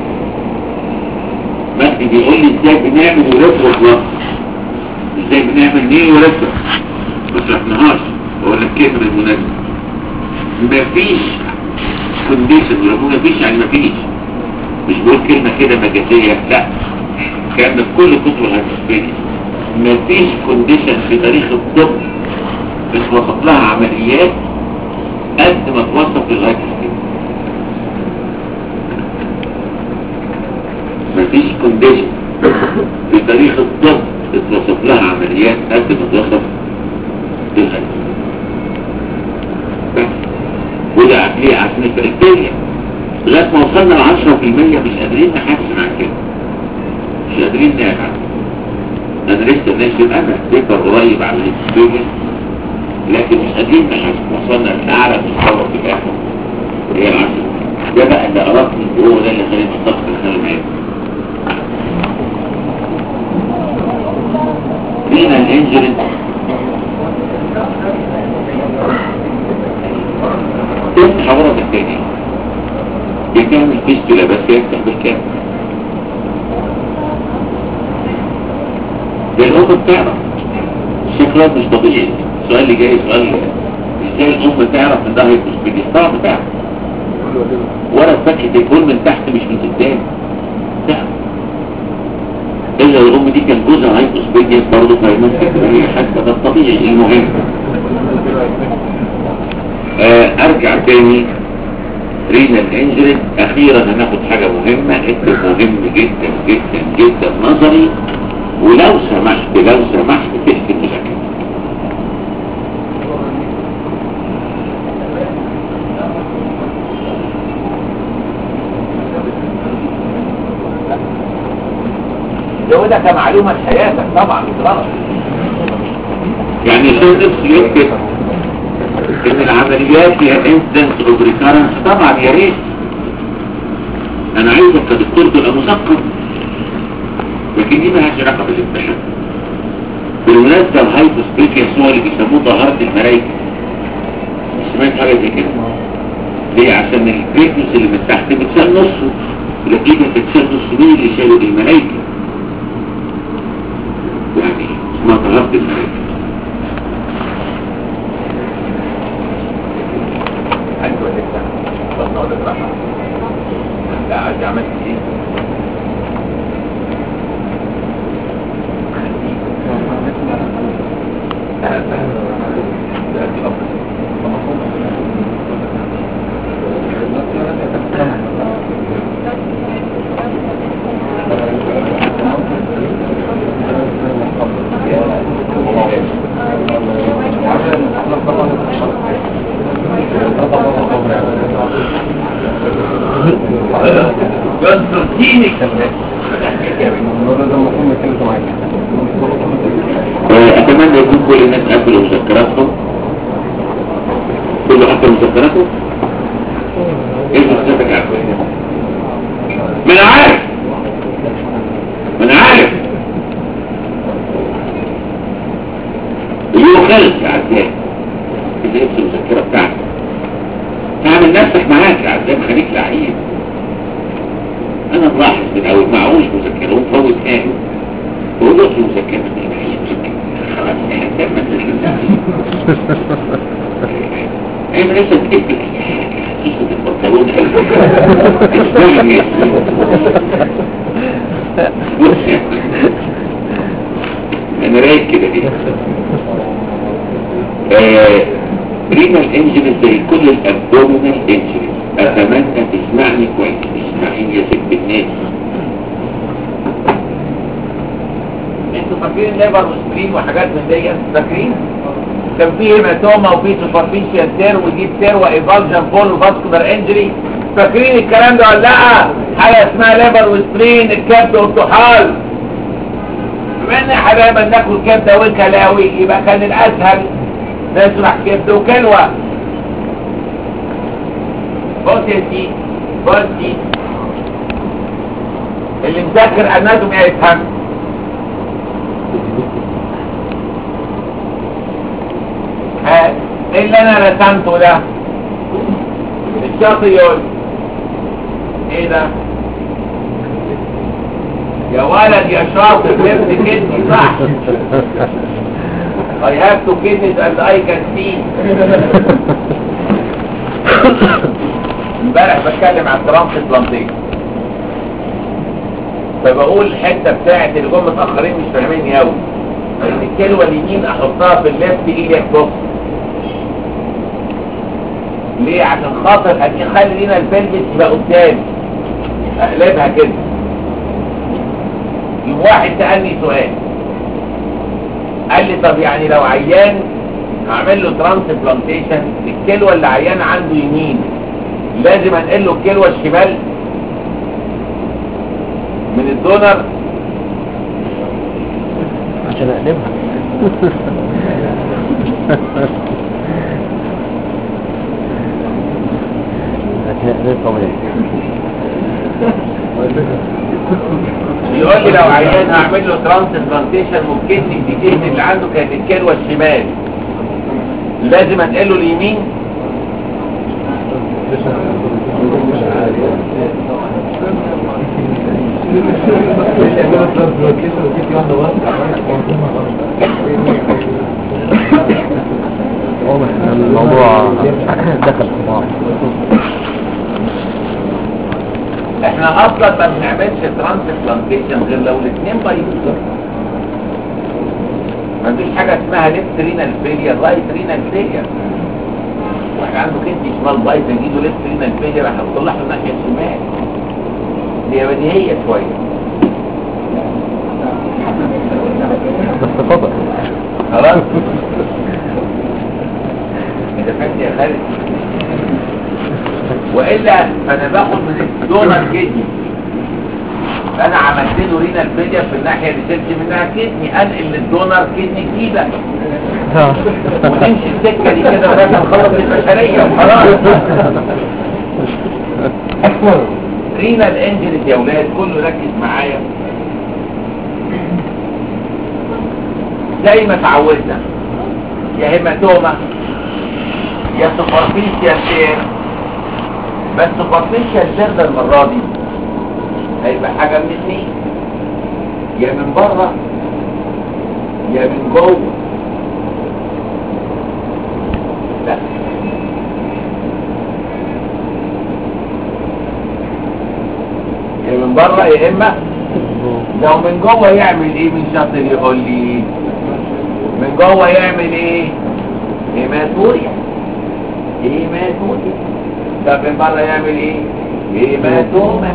مجدي بيقول لي ازاي بنعمل يوريثرا بلس ازاي بنعمل نيو يوريثرا ما شرحناهاش بقول لك كيف بالمناسبة مفيش كونديشن ولو مفيش يعني مفيش مش بقول كلمة كده مجازية لا الكلام ده في كل كتب الهيدروسبيديا مفيش كونديشن في تاريخ الطب اتوصف لها عمليات قد ما توصف للهيدروسبيديا مفيش كونديشن في تاريخ الطب وده ليه عشان البكتيريا لغايه ما وصلنا ل 10% مش قادرين نحسن عن كده مش قادرين نعمل انا لسه ناشر انا بيبر قريب على الاكسبيرينس لكن مش قادرين نحسن وصلنا لاعلى مستوى في الاخر وهي العشرة ده بقى اللي قربني وهو ده اللي خليني استغفر الخير معاك فينا الانجري تفتح غرض التاني بيكامل فيستولا بس يفتح بالكامل ده الأم بتعرف شكلها مش طبيعي السؤال اللي جاي سؤال ازاي الأم تعرف ان ده هيبقى بالإصطاع بتاعها ولا فتحة البول من تحت مش من قدام تعرف إلا الأم دي كان جوزها هيبقى سبيديس برضه فهيمسك هي حتى ده الطبيعي المهم آه ارجع تاني رينال انجري اخيرا هناخد حاجة مهمة اكتب مهم جدا جدا جدا نظري ولو سمحت لو سمحت تكتب مذاكرة ده ده كمعلومة لحياتك طبعا مش غلط يعني الشيء نفسه يكتب ان العمليات فيها انسدنس اوف ريكارنس طبعا يا ريت انا عايزك كدكتور تبقى مثقف لكن دي مالهاش علاقه بالامتحان بالمناسبه الهايبوسبيكيس هو اللي بيسموه ظاهره المرايكه سمعت حاجه زي كده ليه عشان البريكنس اللي من تحت بتشال نصه لكن بتشال نصه مين اللي شالوا الملايكه يعني اسمها ظاهره المرايكه انت ولا انت طب نقعد نراحة لا عايز عملت ايه جنسرتيني اتمنى يكون كل الناس قبل مذكراتهم كله قبل مذكراته ايه مذكرتك عارف ما انا عارف ما انا عارف اليوم خلص يا عزام اللي لبس المذكرة بتاعتك تعمل نفسك معاك يا عزام خليك لعيب انا ملاحظ من اول معهوش مذكرة ومفوت قاعد بقول له اصل مذكرة ما معيش مذكرة خلاص يا عزام ما تنسى انا لسه بتكتب اي حاجة حسيسة البنطلون اسمعني يا بص انا رايق كده دي رينال انجريز زي كل الابدومينال انجريز اتمنى تسمعني كويس اسمعيني يا ست الناس انتوا فاكرين ليبر وسبرين وحاجات من دي فاكرين كان في هيماتوما وفي سوبرفيشال تير وديب تير وايفالجن فول وفاسكولار انجري فاكرين الكلام ده ولا لا حاجه اسمها ليبر وسبرين الكبد والطحال بما ان احنا دايما ناكل كبده وكلاوي يبقى كان الاسهل نشرح كبده وكلوه بص يا سيدي بص يا سيدي اللي مذاكر اناتومي هيفهم ها ايه اللي انا رسمته ده الشاطئ يقول ايه ده يا ولد يا شاطر لبس كدني صح I have two kidneys and I can see امبارح بتكلم عن ترانسبلانتيشن فبقول الحته بتاعت اللي جم متاخرين مش فاهميني قوي ان الكلوه اليمين احطها في الليفت ايدك بص ليه عشان خاطر ان يخلي لنا البلبس يبقى قدام اقلبها كده يوم واحد سالني سؤال قال لي طب يعني لو عيان اعمل له ترانسبلانتيشن الكلوه اللي عيان عنده يمين لازم انقل له الكلوه الشمال من الدونر عشان اقلبها عشان اقلبها طبيعي يقول لي لو عيان هعمل له ترانسبلانتيشن ممكن الديكيت اللي عنده كانت الكلوه الشمال لازم انقل له اليمين واضح ان الموضوع دخل في بعض احنا اصلا ما بنعملش ترانسبلانتيشن غير لو الاثنين بايظين ما عندوش حاجه اسمها ليفت رينال فيلير رايت رينال فيلير واحد عنده كدني شمال بايظ يجيله ليفت رينال فيلير هتطلع له الناحيه الشمال هي بديهيه شويه بس قدر خلاص انت فهمت يا خالد والا فانا باخد من الدونر كدني انا عملت له رينال فيلير في الناحيه اللي شلت منها كدني انقل للدونر كدني جديده ونمشي السكه دي كده لغايه ما نخلص البشريه وخلاص رينال انجريز يا ولاد كله ركز معايا زي ما اتعودنا يا هيماتوما يا سوبرفيشيال تير بس سوبرفيشيال تير ده المره دي هيبقى حاجه من اثنين يا من بره يا من جوه لا يا من بره يا اما لو من جوه يعمل ايه من شاطر يقول لي من جوه يعمل ايه هيماتوريا هيماتوريا طب من بره يعمل ايه هيماتوما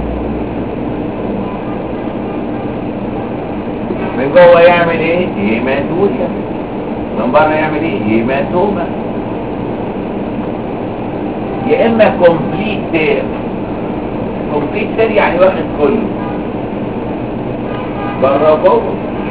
من جوه يعمل ايه هيماتوريا من بره يعمل ايه هيماتوما يا اما كومبليت تير كومبليت تير يعني واخد كله بره جوه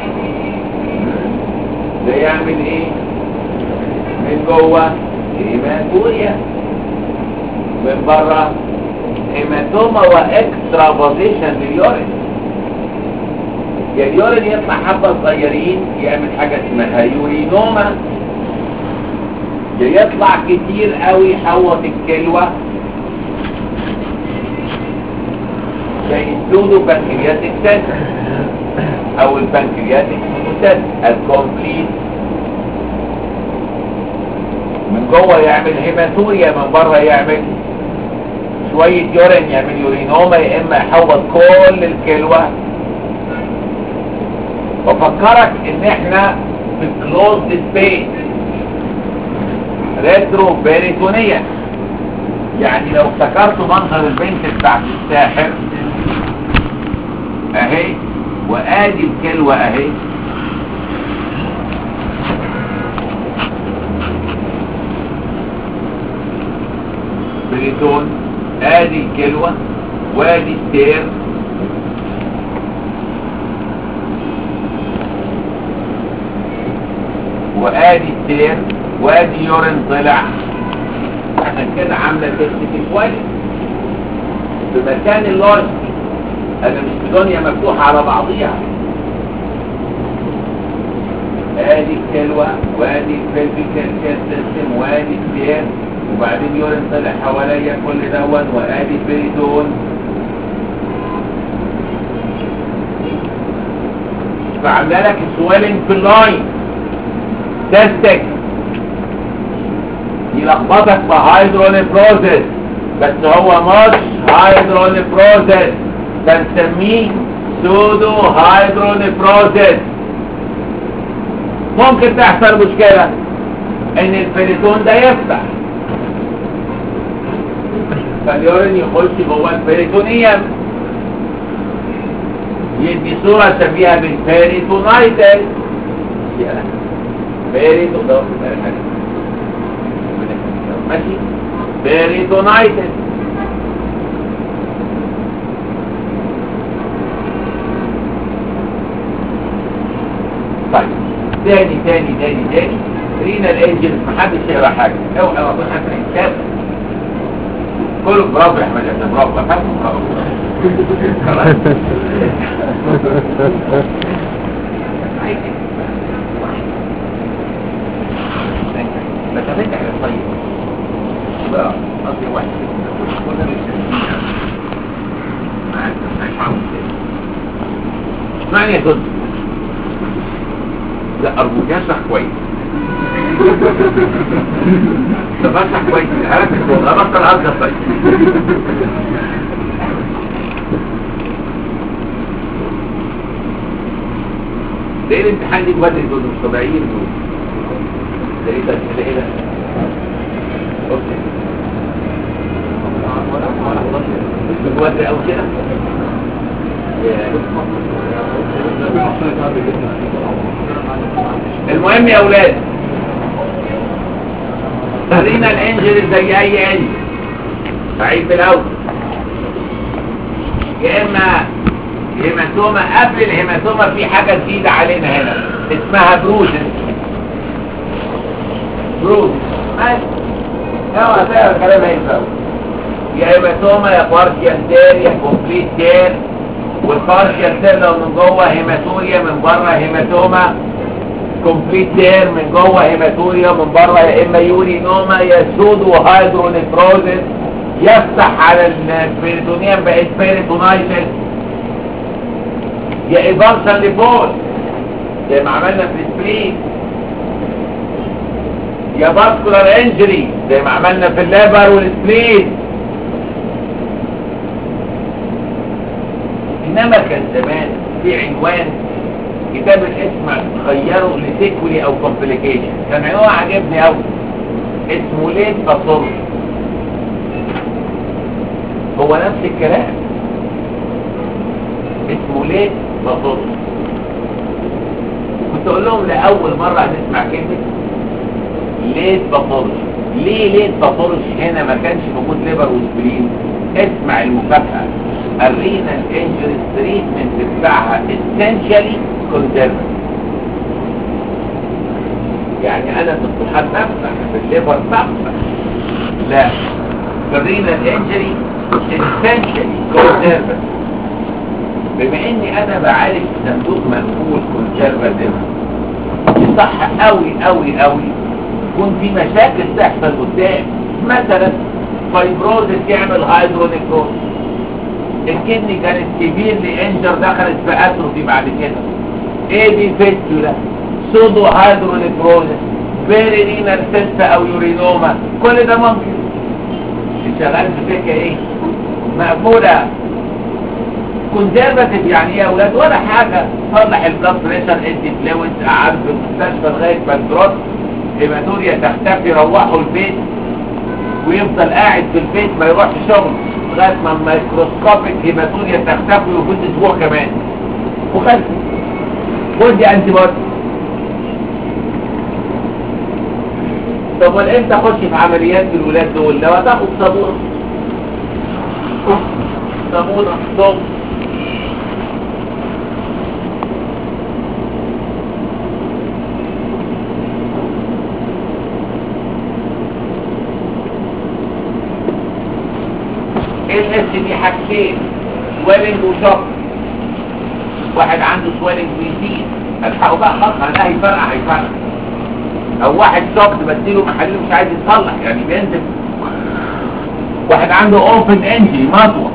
ده يعمل ايه من جوه هيماتوريا من بره هيماتوما واكسترا بوزيشن لليورين يا اليورين يطلع حبه صغيرين يعمل حاجه اسمها يورينوما يا يطلع كتير قوي يحوط الكلوه زي السودو بنكرياتيك تيست او البنكرياتيك تيست الكومبليت من جوه يعمل هيماتوريا من بره يعمل شوية يورين يعمل يورينوما يا اما يحوط كل الكلوة وفكرك ان احنا في كلوزد سبيس ريترو بيريتونيا يعني لو افتكرتوا منظر البنت بتاعت الساحر اهي وادي الكلوة اهي بريتون ادي الكلوة وادي السير وادي السير وادي يورين طلع عشان كده عامله تست كويس في مكان اللوج انا مش في دنيا مفتوحه على بعضيها ادي الكلوة وادي الفيزيكال سيستم وادي السير وبعدين يورين طلع حواليا كل دوت وادي البريتون فعامله لك سويلنج في اللاين تستك يلخبطك بهايدرونيفروزس بس هو مش هايدرونيفروزس بنسميه سودو هايدرونيفروزس ممكن تحصل مشكلة ان البريتون ده يفتح فاليورين يخش جوه البريتونيوم يدي صورة شبيهة بالبريتونايتس بيريتون ده ماشي بيريتونايتس طيب تاني تاني تاني تاني رينا الانجلز محدش يقرا حاجه اوعى ما اكون حد كتاب كله برافو يا احمد يا ابني برافو أفهم؟ برافو خلاص بس هتنجح يا طيب بقى قصدي واحد كنا مش معاك معاك اسمعني يا دود لا ارجوك اشرح كويس طب اشرح كويس عرفت والله بطل هزر طيب ليه الامتحان دي بدري دول مش طبيعيين دول ده ايه ده ده ايه ده اوكي مش بدري قوي كده المهم يا اولاد خلينا الانجل زي اي انجل بعيد بالاول يا اما هيماتوما قبل الهيماتوما في حاجه جديده علينا هنا اسمها بروزن بروزن ماشي اوعى تقرا الكلام هيفهم يا هيماتوما يا بارشيال تير يا كومبليت تير والبارشيال تير لو من جوه هيماتوريا من بره هيماتوما كومبليت تير من جوه هيماتوريا من بره يا اما يورينوما يا سودو هايدرونيفروزس يفتح على البريتونيوم بقت بيريتونايتس يا ايفارسال ليبول زي ما عملنا في السبرين يا باسكولار انجري زي ما عملنا في الليبر والسبلين انما كان زمان في عنوان كتاب الاسم غيره لسيكولي او كومبليكيشن كان عنوان عجبني قوي اسمه ليه باثولوجي هو نفس الكلام اسمه ليه باثولوجي كنت اقول لهم لاول مره هنسمع كلمه ليه باثولوجي ليه ليه باثولوجي هنا ما كانش موجود ليبر وسبرين اسمع المكافاه الرينال انجري تريتمنت بتاعها essentially conservative يعني انا كنت هتفتح في الليبر بفتح لا في الرينال انجري essentially conservative بما اني انا بعالج صندوق مقبول كونسرفاتيف صح قوي قوي قوي يكون في مشاكل تحصل قدام مثلا فايبروزس يعمل هايدرونيكروز الكدني كانت كبير لانجر دخلت في اتروفي بعد كده ايه دي فيستولا سودو هايدرونيكروزس فيري رينال سيست او يورينوما كل ده ممكن شغال في سكه ايه مقفوله كونسرفاتيف يعني ايه يا اولاد ولا حاجه صلح البلاد بريشر ادي فلويد قعد في المستشفى لغايه ما الجروس هيماتوريا تختفي روحوا البيت ويفضل قاعد في البيت ما يروحش شغل لغايه ما الميكروسكوبيك هيماتوريا تختفي ويفوت اسبوع كمان وخلص خد دي انتي بودي طب والامتى اخش في عمليات في الولاد دول لو هتاخد صابونه صابونه صوم الاس دي حاجتين سويلنج وشوك واحد عنده سويلنج ويزيد الحقوا بقى خلاص ده هيفرقع هيفرقع او واحد شوك بديله محل مش عايز يتصلح يعني بينزل واحد عنده اوبن انجري مطوه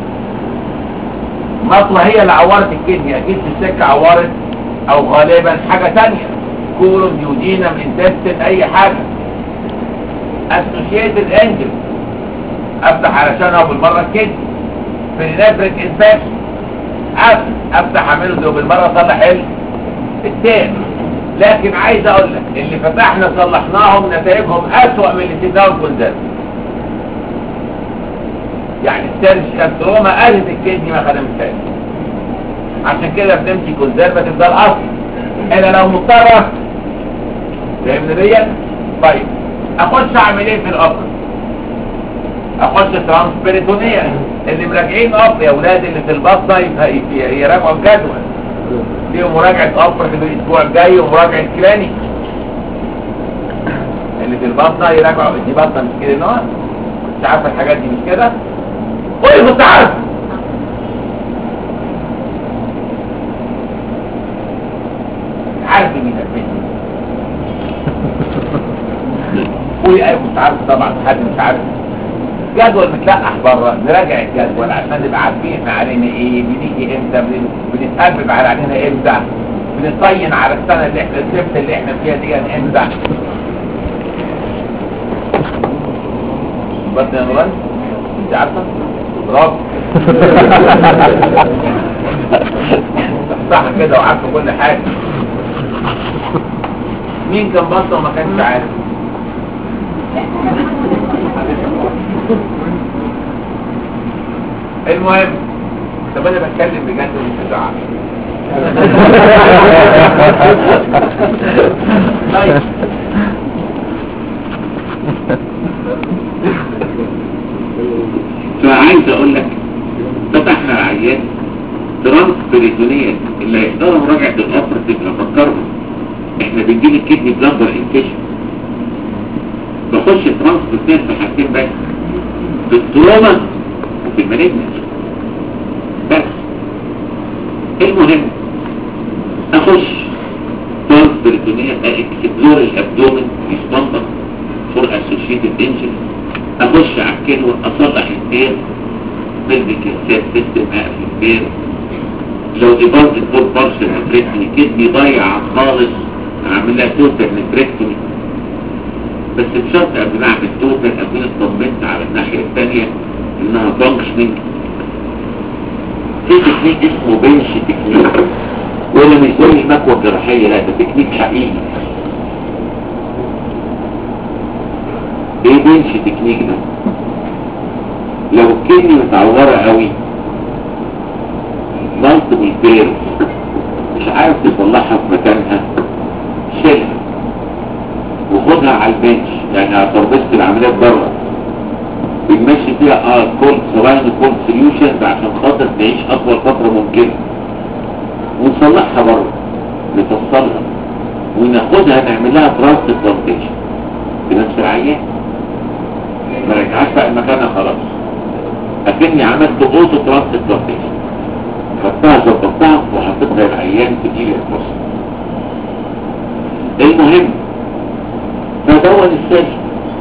مطوه هي اللي عورت الكدني اكيد في السكه عورت او غالبا حاجه تانية كولون ديودينم انتستين اي حاجه اسوشيتد انجري افتح علشان هو بالمره الكدني في النفرك انفكشن افتح اعمله زي بالمره اصلح ايه التاني لكن عايز اقول لك اللي فتحنا صلحناهم نتائجهم اسوأ من اللي سيبناهم كونزرف يعني السيرجيكال تروما قالت الكدني ما خدمتهاش عشان كده بنمشي كونزرفاتيف ده الاصل انا لو مضطر فاهمني ديت طيب اخش اعمل ايه في القبر اخش ترانسبيريتونيا اللي مراجعين قبر يا اولاد اللي في البطنه يبقى- يبقى- يراجعوا الجدول فيهم مراجعه قبر في الاسبوع الجاي ومراجعه كلاني اللي في البطنه يراجعوا دي بطنه مش كده نوع مش عارفه الحاجات دي مش كده قولي كنت عارف عارف مين مين قولي ايوه كنت عارف طبعا حد مش عارف جدول متلقح بره نراجع الجدول عشان نبقى عارفين احنا علينا ايه بنيجي امتى بن- بنتقلب على علينا امتى بنطين على السنه اللي احنا السبت اللي احنا فيها دي امتى بس يا نوران انت عارفه برافو صح كده وعارفه كل حاجه مين كان بطل وما كانش عارف المهم طب انا بتكلم بجد ومش بزعل طيب فعايز اقول لك فتحنا العيان ترانس بريتونية اللي هيقدروا مراجعة الاوبرتيف لو فكرنا احنا بنجيب الكدني بلمبر انفيشن بخش ترانس بريتونية في حاجتين بس في التروما وفي المالجنس بس المهم اخش ترانس بريتونية اكسبلور الابدومن يسبندر فور اسوشيتد انجن اخش على الكلوة اصلح البير بلدك السير سيستم اقفل البير لو دي برضه فور بارشل نفريكتني كدني ضايع خالص اعمل لها توتال نفريكتني بس بشرط قبل ما اعمل توتال اكون اطمنت على الناحية الثانية انها فانكشننج في تكنيك اسمه بنش تكنيك ولا مش زي المكوى الجراحية لا ده تكنيك حقيقي ايه بنش تكنيك ده لو الكدني متعورة قوي مالتيبل بير مش عارف تصلحها في مكانها شيلها وخدها على البنش يعني على تربيزة العمليات بره بنمشي فيها اه كولد سلاين كولد سوليوشنز عشان خاطر تعيش اطول فترة ممكنة ونصلحها بره نفصلها وناخدها نعمل لها ترانسبلانتيشن بنفس العيان ما رجعش بقى مكانها خلاص اكني عملت اوتو ترانسبلانتيشن خدتها ظبطتها وحطيتها العيان في ايد الفصل المهم فدون السجن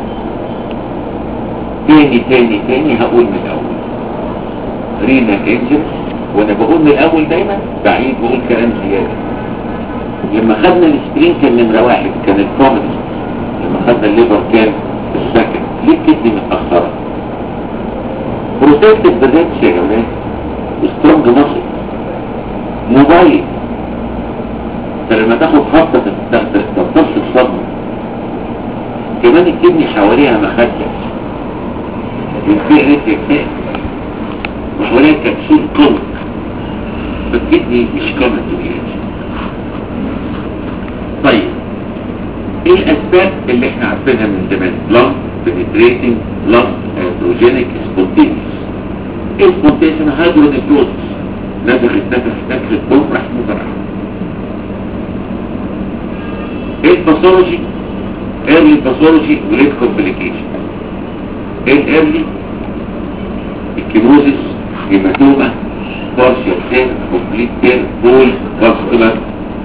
تاني تاني تاني هقول من الاول رينا انجل وانا بقول من الاول دايما بعيد بقول كلام زيادة لما خدنا السبرين كان نمرة واحد كان الكومنست لما خدنا الليبر كان السكن ليه الكدني متأخرة بروتكتد بالريتش يا جماعة وسترونج مصر موبايل فلما تاخد خطة تمتص الصدمة كمان الكدني حواليها مخدة ينفق ريتك تاني وحواليها كبسول قوي فالكدني مش كامل تبيعش طيب ايه الاسباب اللي احنا عارفينها من زمان بلانك بنتريتنج بلانك هيدروجينيك سبونتينيوس ايه سبونتينيوس انا هيدرونيكروزس نفخت نفخت نفخت بوم راح مفرح ايه الباثولوجي ايرلي باثولوجي وليت كومبليكيشن ايه الايرلي الكيموزيس هيماتوما بارشال تير كومبليت تير بول فاسكولار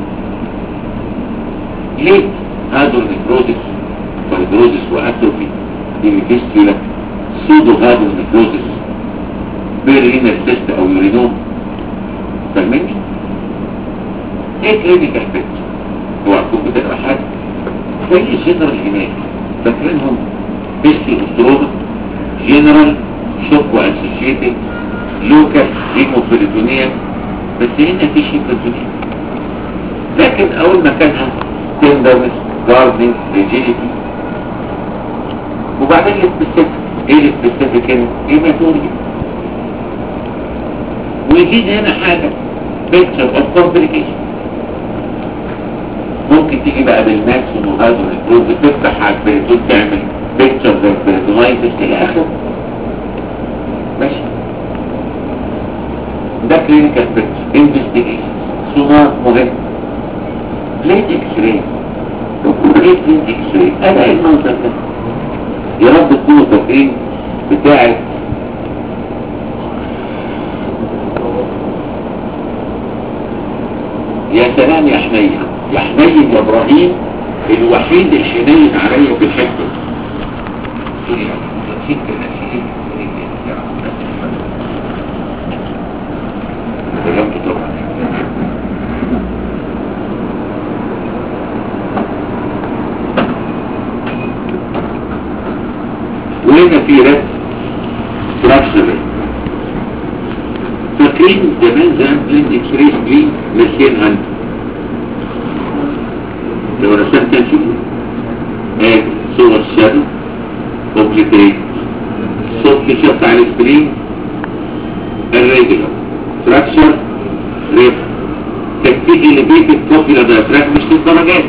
ليه هادو نيكروزيس فايبروزيس واتروفي ديميفيستيولا سودو هادو نيكروزيس بيرينال سيست او يورينوم فاهمني ايه كلينيكال بيكتشر هو عندكم بتقرا حاجه زي الجنرال هناك فاكرينهم بيستي استروما جنرال شوك واسوشيتد لوكال هيموفيليتونيا بس هنا في شيكوتونيا لكن اول مكانها تندرنس جاردنج ريجيديتي وبعدين السبيسيفيك ايه السبيسيفيك هنا هيماتوريا ويجينا هنا حاجة picture of complication ممكن تيجي بقى بالماكسيموم هذا الجروب تفتح على البريتون تعمل بيكتشر بالبريتونايتس الى اخره ماشي ده كلينيكال بيكتشر انفستيجيشن سونار مهم بليت اكس راي بليت اكس راي انا ايه المنظر ده يا رب تكونوا فاكرين بتاعت يا سلام يا حنين يا حنين يا ابراهيم الوحيد الحنين عليا في الحته دي. نسيت نسيت تكلمت طبعا وهنا في رد ستراكشر فاكرين زمان زمان بلند اكس راي سكرين ماشيين عند لو رسمت نشوف ادي صور الشادو اوبجكت صوت كشف على السكرين الريجولار ستراكشر ريف تكتيك اللي بيت كوفي لدى مش للدرجات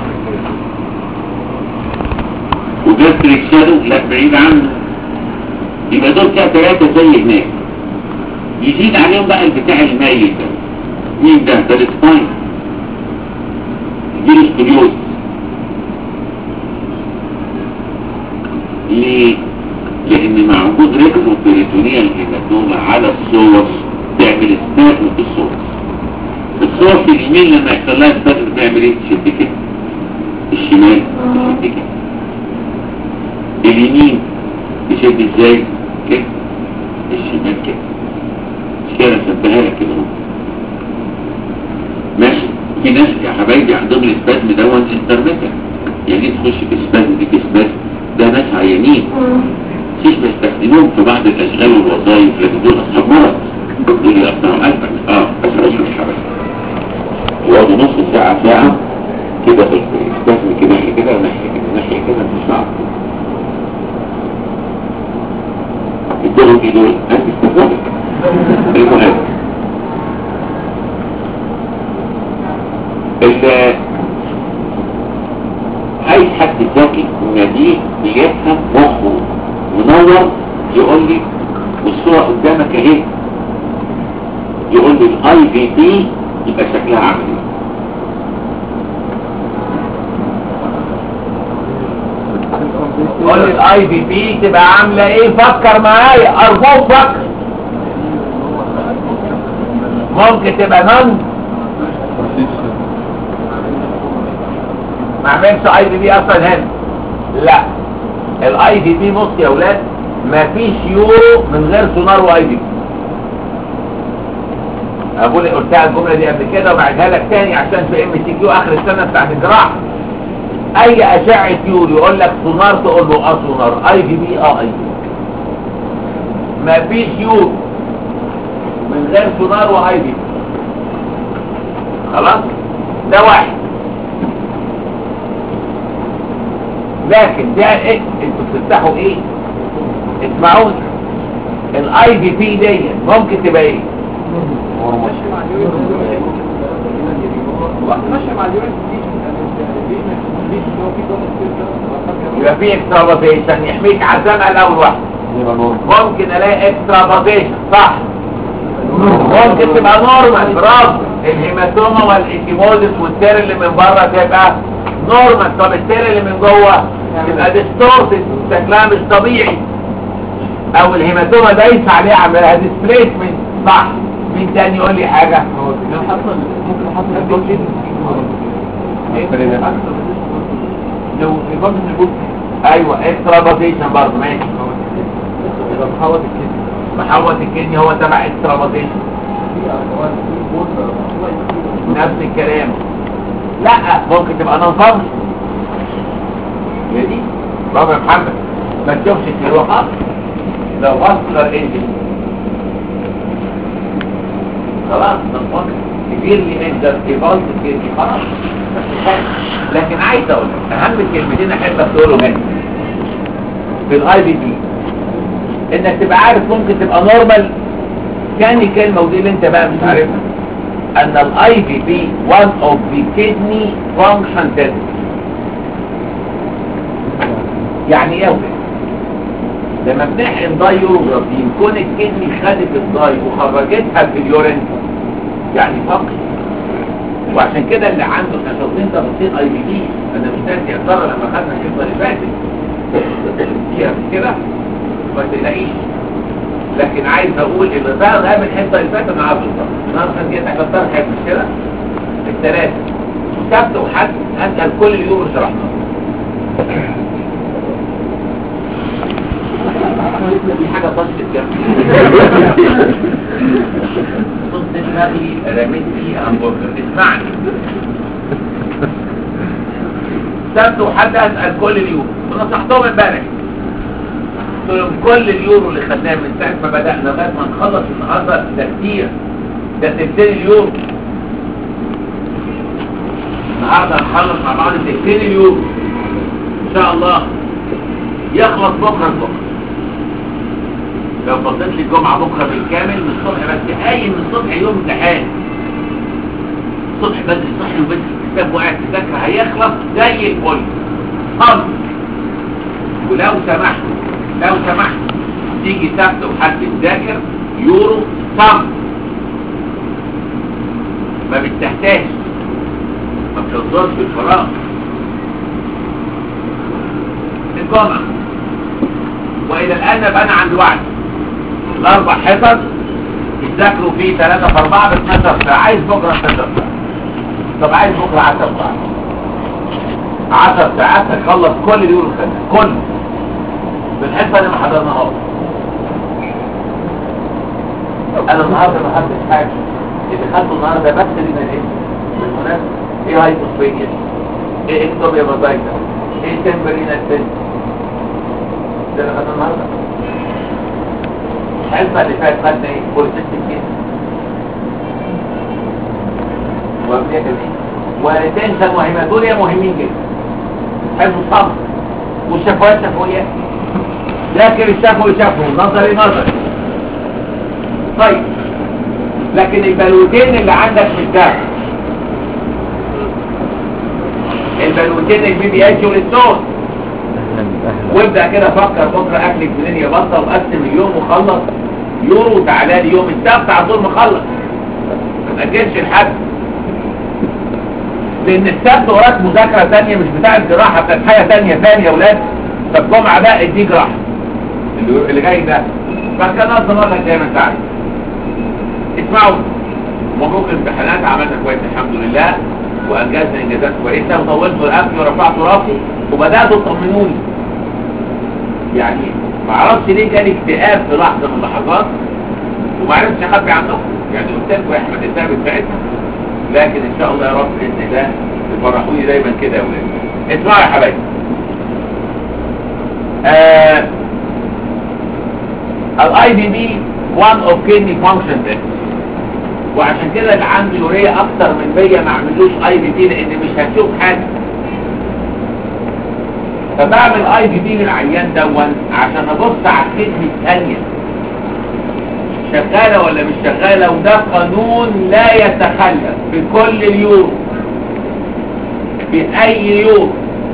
وجاستريك شادو لا بعيد عنه يبقى دول كده ثلاثة زي هناك يزيد عليهم بقى البتاع المايل ده مين ده ده السباين يجيله سكوليوز ليه؟ لأن مع وجود ريترو بيريتونيال هيماتوما على الصور تعمل سبازم في الصور الصور في اليمين لما يحصل لها سبازم بيعمل ايه؟ تشد كده الشمال تشد كده اليمين تشد ازاي؟ كده الشمال كده مش كده نسبها لك كده اهو. ماشي في ناس يا حبايبي عندهم الاسبازم دون انترميتر يعني تخش في اسبازم دي في اسبازم ده ناس عيانين مش بيستخدموهم في بعض الاشغال والوظائف لكن دول اصحاب مرض دول يقطعوا قلبك اه بس مش مش حبايبي يقعدوا نص ساعة ساعة كده في الاسبازم كده ناحية كده وناحية كده ناحية كده مش عارف الدول دي دول انت استفادك المهم ال عايز حد ذكي ونبيه بيفهم مخه منور يقول لي والصورة قدامك اهي يقول لي الاي في بي يبقى شكلها عامل ايه قول لي الاي بي بي تبقى عامله ايه فكر معايا ارجوك فكر ممكن تبقى نون ما عملش اي بي بي اصلا هنا لا الاي بي بي بص يا اولاد ما فيش يورو من غير سونار واي بي بي اقول قلتها الجمله دي قبل كده وبعدها لك تاني عشان في ام سي كيو اخر السنه بتاعت الجراحه اي اشعه يور يقول لك سونار تقول له اه سونار اي في بي اه اي ما فيش يور من غير سونار واي في خلاص ده واحد لكن ده ايه انتوا بتفتحوا ايه اسمعوني الاي في بي دي ممكن تبقى ايه ماشي مع اليورين ماشي مع اليورين يبقى في اكسترابازيشن يحميك على الزمن الاول واحد ممكن الاقي اكسترابازيشن صح ممكن تبقى نورمال برافو الهيماتوما والايتيموزيس والسير اللي من بره تبقى نورمال طب السير اللي من جوه تبقى ديستورتد شكلها مش طبيعي او الهيماتوما دايس عليها عملها ديسبليسمنت صح مين تاني يقول لي حاجه لو حصل ممكن حصل الجوجين لو الجوجين الجوجين ايوه اكسترابازيشن برضه ماشي يبقى محوط الكدني محوط الكدني هو تبع اكسترابازيشن نفس الكلام لا ممكن تبقى نون فانكشن دي بابا يا محمد ما تشوفش الجروحات لو فاسكولار انجل خلاص نون فانكشن كبير لي انجل ايفالت الكدني خلاص لكن عايز اقول لك اهم كلمتين احب تقولهم هنا في الاي بي دي انك تبقى عارف ممكن تبقى نورمال كان كلمه ودي اللي انت بقى مش عارفها ان الاي في بي one of the kidney function tests يعني ايه يا ولاد؟ لما بنحقن داي يوروجرافين كون الكدني خدت الداي وخرجتها في اليورين يعني فقط وعشان كده اللي عنده احنا شاطرين تفاصيل اي بي دي انا مش ناسي يا ترى لما خدنا الحصه اللي فاتت فيها كده ما تلاقيش لكن عايز اقول اللي ظهر ده من الحصه اللي فاتت انا عارف الظهر النهارده دي احنا ظهر حاجه مش كده الثلاثه سبت وحد اسال كل اليوم اللي شرحناه في حاجه طشت جنبي صوت دماغي رميت فيه همبرجر اسمعني سبت وحد اسال كل اليوم ونصحتهم امبارح قلت لهم كل اليورو اللي خدناه من ساعه ما بدانا لغايه ما نخلص النهارده ده كتير ده تلتين اليورو النهارده هنخلص مع بعض تلتين اليورو ان شاء الله يخلص بكره البكره لو فضلت لي الجمعه بكره بالكامل من الصبح بس قايم من الصبح يوم امتحان الصبح بدري صحي وبدري الكتاب وقاعد تذاكر هيخلص زي الفل خالص ولو سمحت لو سمحت تيجي سبت وحد تذاكر يورو صم ما بتحتاج ما بتفضلش بالفراغ الجمعة وإلى الآن بقى أنا عندي وعد الأربع حصص يتذاكروا فيه ثلاثة في أربعة ب 12 ساعة عايز بكرة 12 ساعة طب عايز بكرة 10 ساعات 10 ساعات هتخلص كل اليورو سنة كل بالحصة اللي ما حضرناهاش أنا النهاردة ما خدتش حاجة اللي خدته النهاردة بس لنا إيه؟ بالمناسبة إيه هايبوسفينيا؟ إيه إكتوبيا بازايتا؟ إيه تمبرينا السن؟ ده اللي خدناه النهاردة الحصة اللي فاتت خدنا ايه؟ بوليسيستيك كيس وابنية كمان والتنشن وهيماتوريا مهمين جدا حفظ الصبر والشفوات شفويات ذاكر الشفوي شفوي نظري نظري طيب لكن البلوتين اللي عندك في الدم البلوتين البي بي اتش والستون اهلا اهلا وابدا كده فكر بكره اكلك منين يا بطه وقسم اليوم وخلص يورو وتعالى لي يوم السبت على طول مخلص ما تاجلش لحد لان السبت وراك مذاكره ثانيه مش بتاع الجراحه بتاعت حاجه ثانيه ثانيه يا اولاد فالجمعه ده ادي جراحه اللي اللي جاي ده فكان نظم لك زي ما انت عايز اسمعوا مبروك الامتحانات عملنا كويس الحمد لله وانجزنا انجازات كويسه وطولت الاكل ورفعت راسي وبداتوا تطمنوني يعني ما اعرفش ليه جالي اكتئاب في لحظه من اللحظات وما عرفتش اخبي عنكم يعني قلت لكم يا احمد الثابت ساعتها لكن ان شاء الله يا رب باذن الله تفرحوني دايما كده يا ولاد اسمعوا يا حبايبي آه الاي بي بي one of kidney function test وعشان كده اللي عنده يوريا اكتر من 100 ما عملوش اي بي بي لان مش هتشوف حاجه فبعمل اي بي بي للعيان دون عشان ابص على الكدني الثانيه شغاله ولا مش شغاله وده قانون لا يتخلف بكل اليورو باي يورو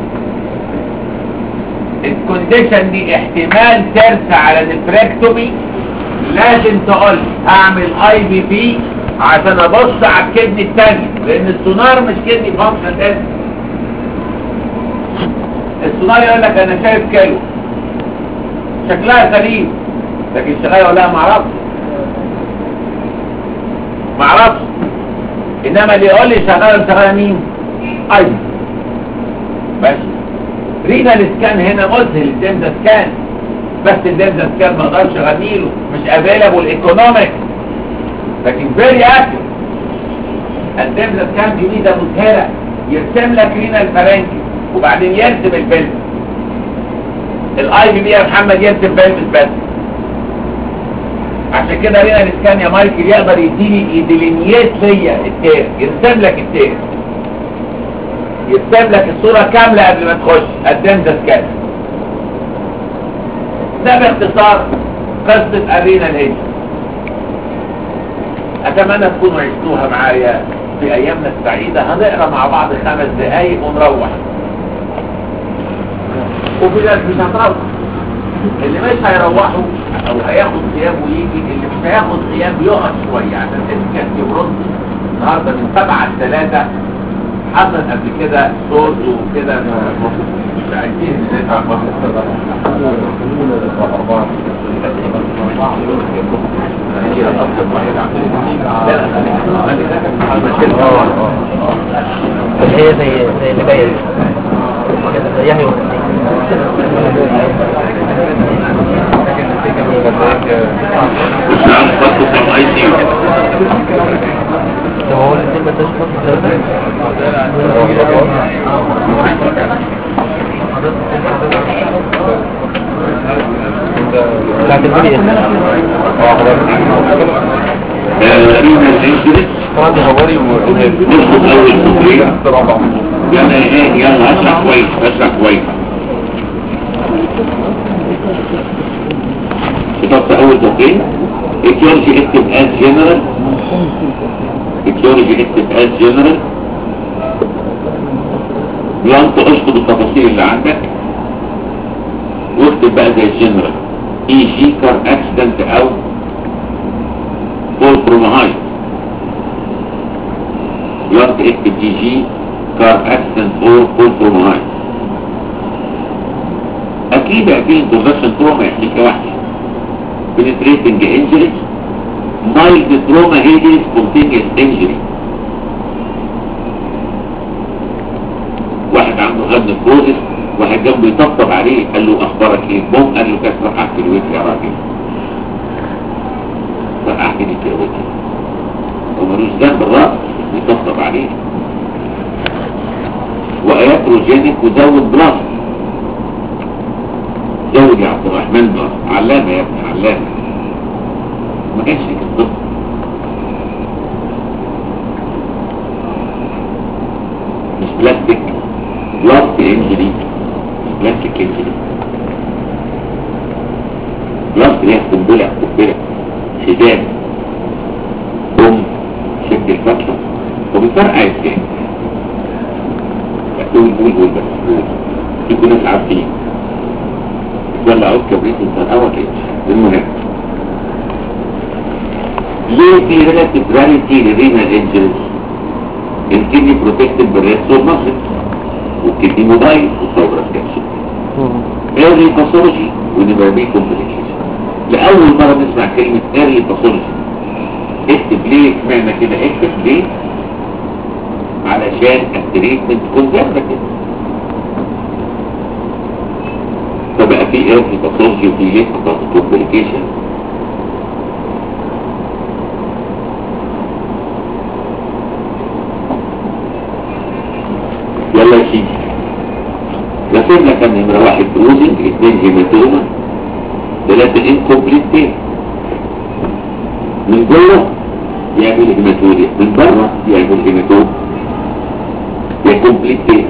الكونديشن دي احتمال ترسى على نفركتومي لازم تقول هعمل اي بي بي عشان ابص على الكدني الثانيه لان السونار مش كدني فانكشن ده السونار يقول لك انا شايف كيلو شكلها سليم لكن شغاله ولا لا ما اعرفش ما اعرفش انما اللي يقول لي شغاله شغاله مين اي بس رينال سكان هنا مذهل الدمزة سكان بس الدمزة سكان ما اقدرش اغنيله مش افيلابل ايكونوميك لكن فيري اكتف الدمزة سكان دي ميزه مذهله يرسم لك رينال فرنكي وبعدين يرسم الفيلم الاي بي بي يا محمد يرسم فيلم بس عشان كده رينال سكان يا مايكل يقدر يديني يديلينيات ليا التير يرسم لك التير يرسم لك الصورة كاملة قبل ما تخش قدام ده سكان ده باختصار قصة أرينا الهيج اتمنى تكونوا عشتوها معايا في ايامنا السعيدة هنقرا مع بعض خمس دقايق ونروح وفي ناس مش هتروح اللي مش هيروحوا او هياخد غياب ويجي اللي مش هياخد غياب يقعد شوية عشان اسمك يبرد النهارده من سبعة لثلاثة حصل قبل كده صوت وكده مش عايزين نتعب اللي هي زي زي اللي جايه دي كده زيها يوم مش عارف خطه في اي سي طب هو الاثنين ما اداش بتاعت الفيديو رينا الانجلس طبعا دي هواري نظبط اول تطبيق يلا ايه يلا اشرح كويس اشرح كويس كتبت اول تطبيق etiology اكتب as general etiology اكتب as general بلانت اشطب التفاصيل اللي عندك واكتب بقى زي الجنرال اي جي كار اكسيدنت او فول بروماهايد بلانت اكتب اي جي كار اكسيدنت او فول بروماهايد اكيد اكيد انتروفيشن تروما يحكيك واحده penetrating injury mild trauma هي دي spontaneous injury واحد عنده غم كروزس واحد جنبه يطبطب عليه قال له اخبارك ايه بوم قال له كانت رقعت في الوجه يا راجل رقعت لي في الوجه ومالوش ذنب الراس يطبطب عليه واياتروجينيك وزود بلاس زود يا عبد الرحمن بلاس علامه يا ابني علامه ما كانش لك الطب مش بلاستيك بلاستيك انجلي مش بلاستيك انجلي بلاستيك هي قنبلة قنبلة شداد بوم شد الفتلة وبيفرقع ازاي قول قول قول بس قول في كل ناس عارفين ولا عود كبريت انت الاول ايه المهم ليه في ريلاتيف راليتي للرينال انجلز الكدني بروتكتد بالريد سول ماسل والكدني موبايل والفايبرس كابسول ايرلي باثولوجي ونبقى بيه كومبليكيشن لاول مره نسمع كلمه ايرلي باثولوجي اكتب ليه سمعنا كده اكتب ليه علشان التريتمنت كونزرفتيف فبقى في ايرلي باثولوجي وفي ليه كومبليكيشن يلا يا سيدي رسمنا كان نمرة واحد بروزنج اثنين هيماتوما ثلاثة انكومبليت تاني من جوه يعمل هيماتوريا من بره يعمل هيماتوما يا كومبليت تاني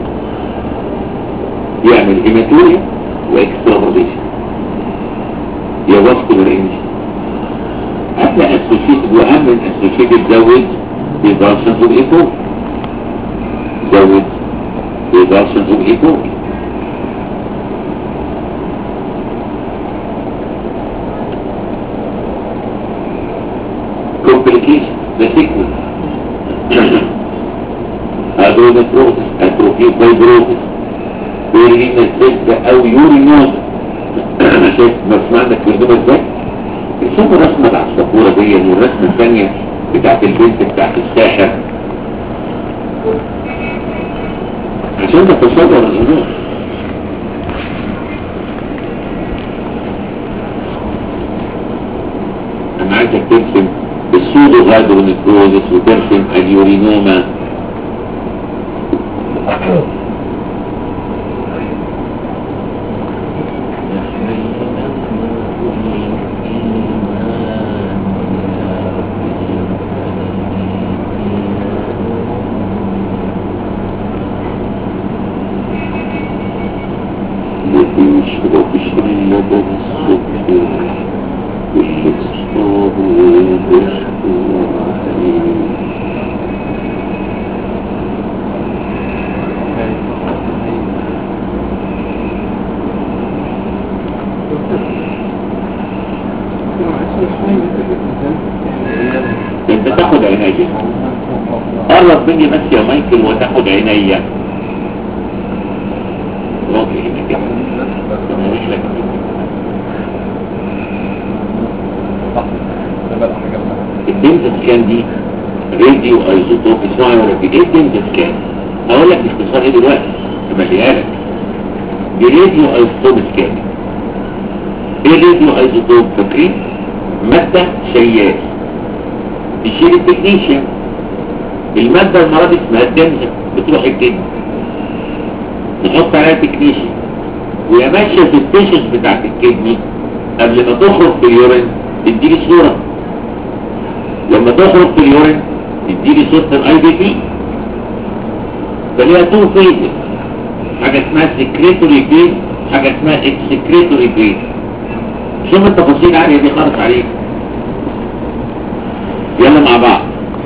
يعمل هيماتوريا واكسترابوليشن يا فاسكولار انجي قبل اسوشيتد واهم من اسوشيتد زود ريدكشن اوف ايكو زود ريدكشن اوف ايكو complication the sequence adrenocrosis atrophy fibrosis urine cyst او urinosis شايف مرسوم عندك مكتوبه ازاي؟ شوف الرسمه العصفوره دي والرسمه الثانيه بتاعت البنت بتاعت الساحر عشان تتصور الامور انا عايزك ترسم السودو هادرونيكروزس وترسم اليورينوما مفيش مفيش إلا ده الصبح والإصرار والإصرار انت تاخد عينيا قرب مني بس يا مايكل وتاخد عينيا اوكي هنا كده أنا مش لك. الدنت سكان دي راديو ايزوتوب اسمعي ولا ايه الدنت سكان هقول لك باختصار ايه دلوقتي امشيها لك دي راديو ايزوتوب سكان ايه الراديو ايزوتوب فاكرين مادة شياس تشيل التكنيشيا المادة المرة دي اسمها الدمزة بتروح الجن نحط عليها تكنيشيا وهي ماشية في التيشنز بتاعت الكدني قبل ما تخرج في اليورين تديلي صورة لما تخرج في اليورين تديلي صورة الاي بي بي فليها تو فيزز حاجة اسمها سكريتوري فيز حاجة اسمها اكسكريتوري فيز شوف التفاصيل عالية دي خالص عليك يلا مع بعض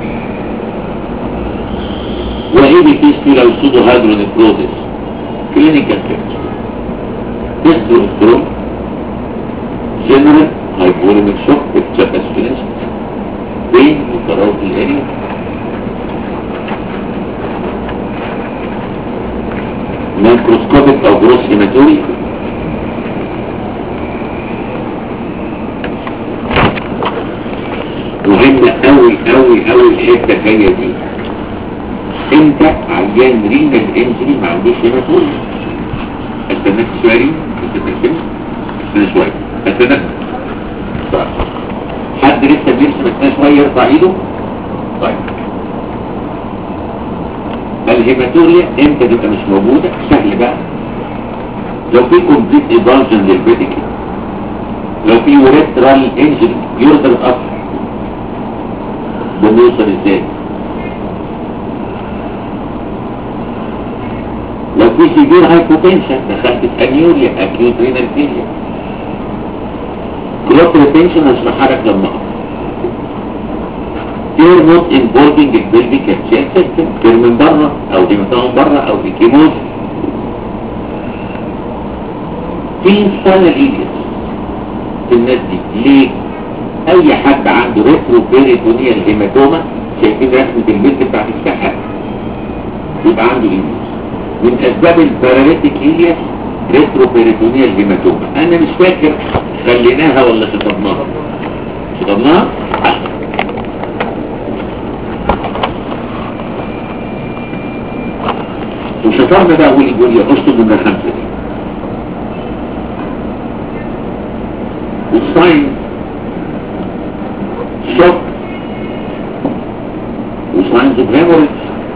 وايه بتشتي لو سودو هيدرونيكروزيس كلينيكال بيكتشر تستوستيرون جنرال هايبوليميك شوك بتشبه سبلنس بين وقرارات الاريا مايكروسكوبيك او جروس هيماتوري مهمة قوي قوي قوي الحتة الجاية دي انت عيان رينال انجري ما عندوش هيماتوري استناك شوية استناك كده استنى شوية استناك طيب حد لسه بيرسم استنى شوية يرفع ايده طيب الهيماتوريا امتى تبقى مش موجودة سهل بقى لو في كومبليت ايفالجن للبيديكي لو في وريترال انجري يرضى الاثر بنوصل ازاي لو في سيفير هايبوتنشن دخلت في انيوريا اكيوت رينال فيليا كلوب ريتنشن هشرحها لك لما اقف They're not involving the pelvic and chest system غير من بره او هيماتوم بره او ايكيموز في سنة ليجس في الناس دي ليه؟ اي حد عنده ريترو بيريتونيال هيماتوما شايفين رسمة البنت بتاعت السحاب يبقى عنده ايليس من اسباب الباراليتيك ايليس ريترو بيريتونيال هيماتوما انا مش فاكر خليناها ولا شطبناها شطبناها احسن وشطرنا بقى قولي قولي يا اشطب من الخمسة دي والساين شوك وساينز اوف هيموريج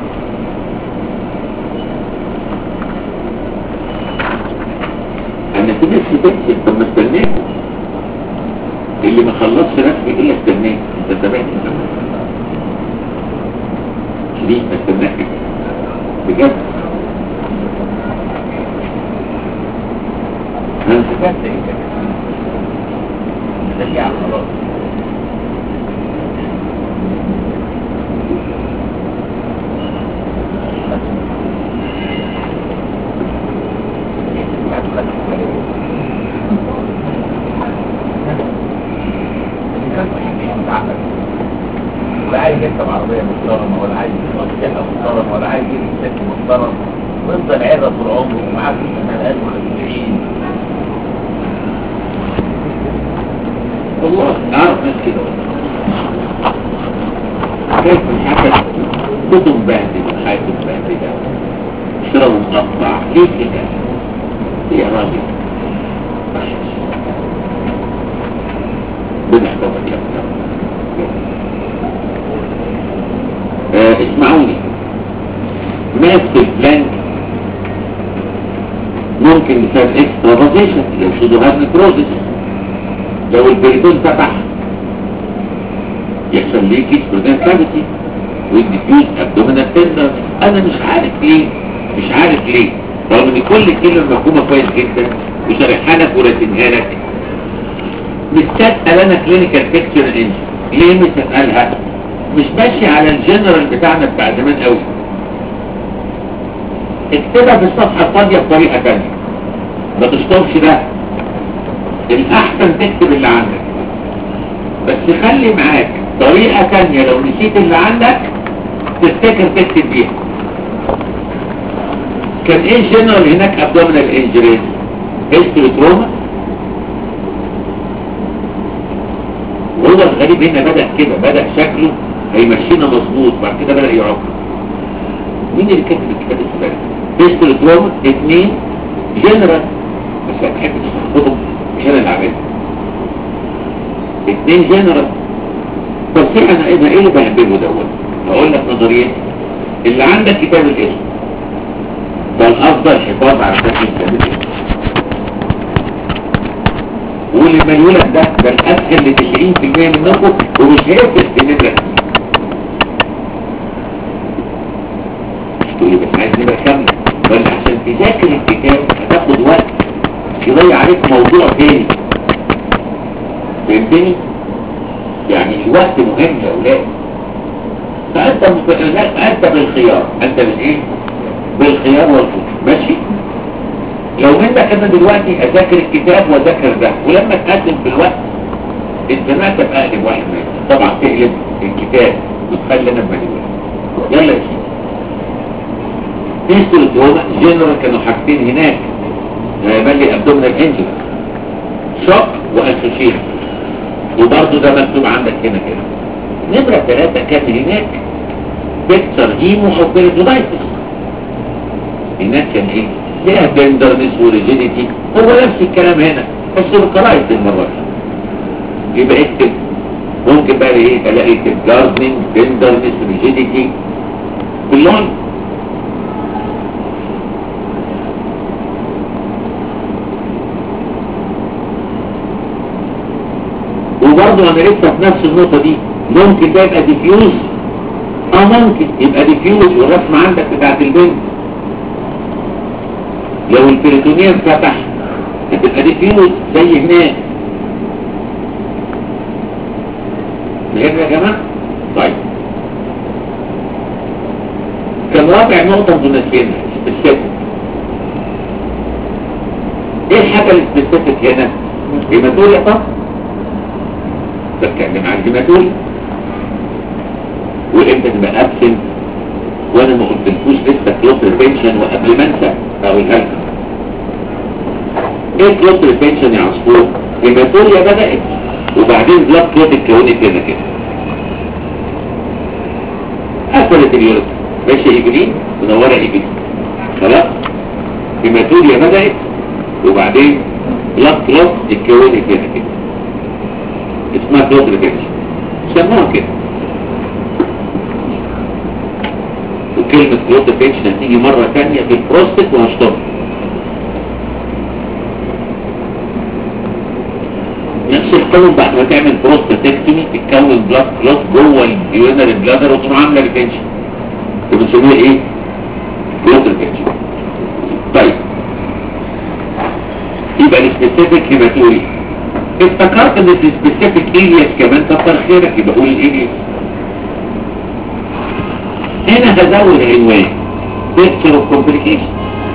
انا في نفسي بكتب طب ما استناكم اللي ما خلصش رسمي الا استناك انت تابعت ليه ما استناك بجد ها سريع خلاص ولا عايز يركب عربية محترمة ولا عايز يركب شقة محترمة ولا عايز يركب شكل محترم ويفضل عرة طول عمره ومعاه فلوس من الأهل ولا بالعين والله اعرف ناس كده كيف الحاجة كتب باهدة حاجة باهدة شرب مقطع ليه كده يا راجل بنحتفظ يا آه اسمعوني ماسك بلانك ممكن بسبب اكسترافازيشن لو شدوا هذا البروسيس لو البريتون فتح يحصل ليه كيس برودان كافيتي والديفيوز ابدومينال تندر انا مش عارف ليه مش عارف ليه رغم ان كل كلمه مفهومه كويس جدا وشارحها لك وراسمها لك مستثقل انا كلينيكال بيكتشر انجن ليه مستثقلها مش ماشي على الجنرال بتاعنا بتاع زمان قوي اكتبها في الصفحه الفاضيه بطريقه ثانيه ما تشطبش ده الأحسن تكتب اللي عندك بس خلي معاك طريقة تانية لو نسيت اللي عندك تفتكر تكتب بيها كان ايه جنرال هناك ابدومينال انجريز هيستوري تروما وهو الغريب هنا بدأ كده بدأ شكله هيمشينا مظبوط بعد كده بدأ يعق مين اللي كاتب الكتاب السبب هيستوري تروما اثنين جنرال بس هتحب تستخدمهم مش انا اللي عاملها اثنين جنرال بس انا ايه ايه اللي بحبه دوت هقول لك نظريتي اللي عندك كتاب الاسم ده الافضل حفاظ على شكل كتاب الاسم واللي مليولك ده ده الاسهل ل 90% منكم ومش هيفرق في النمره تقولي بس عايز نمره كامله بل عشان تذاكر الكتاب هتاخد وقت يضيع عليك موضوع تاني فهمتني؟ يعني الوقت مهم يا اولاد فانت مت... لا، انت بالخيار انت بالايه؟ بالخيار والفكر ماشي؟ لو منك انا دلوقتي اذاكر الكتاب واذاكر ده ولما تقدم في الوقت انت ما تبقى اقلب واحد منهم طبعا تقلب الكتاب وتخلي انا بمجنون يلا يا سيدي تيستو الدوما جنرال كانوا حاجتين هناك مالي ابدومينال انجل شوك واسوشيت وبرضه ده مكتوب عندك هنا كده نمرة ثلاثة كان هناك بيكتر هيمو او بيريدودايتس هناك كان ايه ليها بندرنس وريجيديتي هو نفس الكلام هنا بس بقراية المرة دي يبقى اكتب ممكن بقى ايه الاقي اكتب جاردنينج بندرنس ريجيديتي كلهم وبرضه انا لسه في نفس النقطة دي ممكن ده يبقى ديفيوز اه ممكن يبقى ديفيوز والرسمة عندك بتاعت البنت لو البريتونيوم فتح هتبقى ديفيوز زي هناك فهمنا يا جماعة؟ طيب كان رابع نقطة مناسبينها سبيسيفيك ايه الحاجة السبيسيفيك هنا؟ هيماتوريا طب بتكلم عن هيماتوريا وامتى تبقى ابسنت وانا ما قلتلكوش لسه كلوز ريتنشن وقبل ما انسى اقولها لكم ايه كلوز ريتنشن يا عصفور هيماتوريا بدأت وبعدين بلاد كلوت اتكونت هنا كده قفلت اليوريث ماشي ايجرين منوره ايجرين خلاص هيماتوريا بدأت وبعدين بلاد كلوت اتكونت هنا كده اسمها كلوت ريتنشن سموها كده وكلمة كلوت ريتنشن هتيجي مرة تانية في البروستات وهشطبها نفس القانون بعد ما تعمل بروستاتكتومي تتكون بلاد كلوت جوه اليونري بلادر وتروح عامله ريتنشن وبنسميها ايه؟ كلوت ريتنشن طيب يبقى السبيسيفيك هيماتوري افتكرت ان السبيسيفيك ارياس كمان كتر خيرك يبقى قول الارياس هنا هزود عنوان picture of complication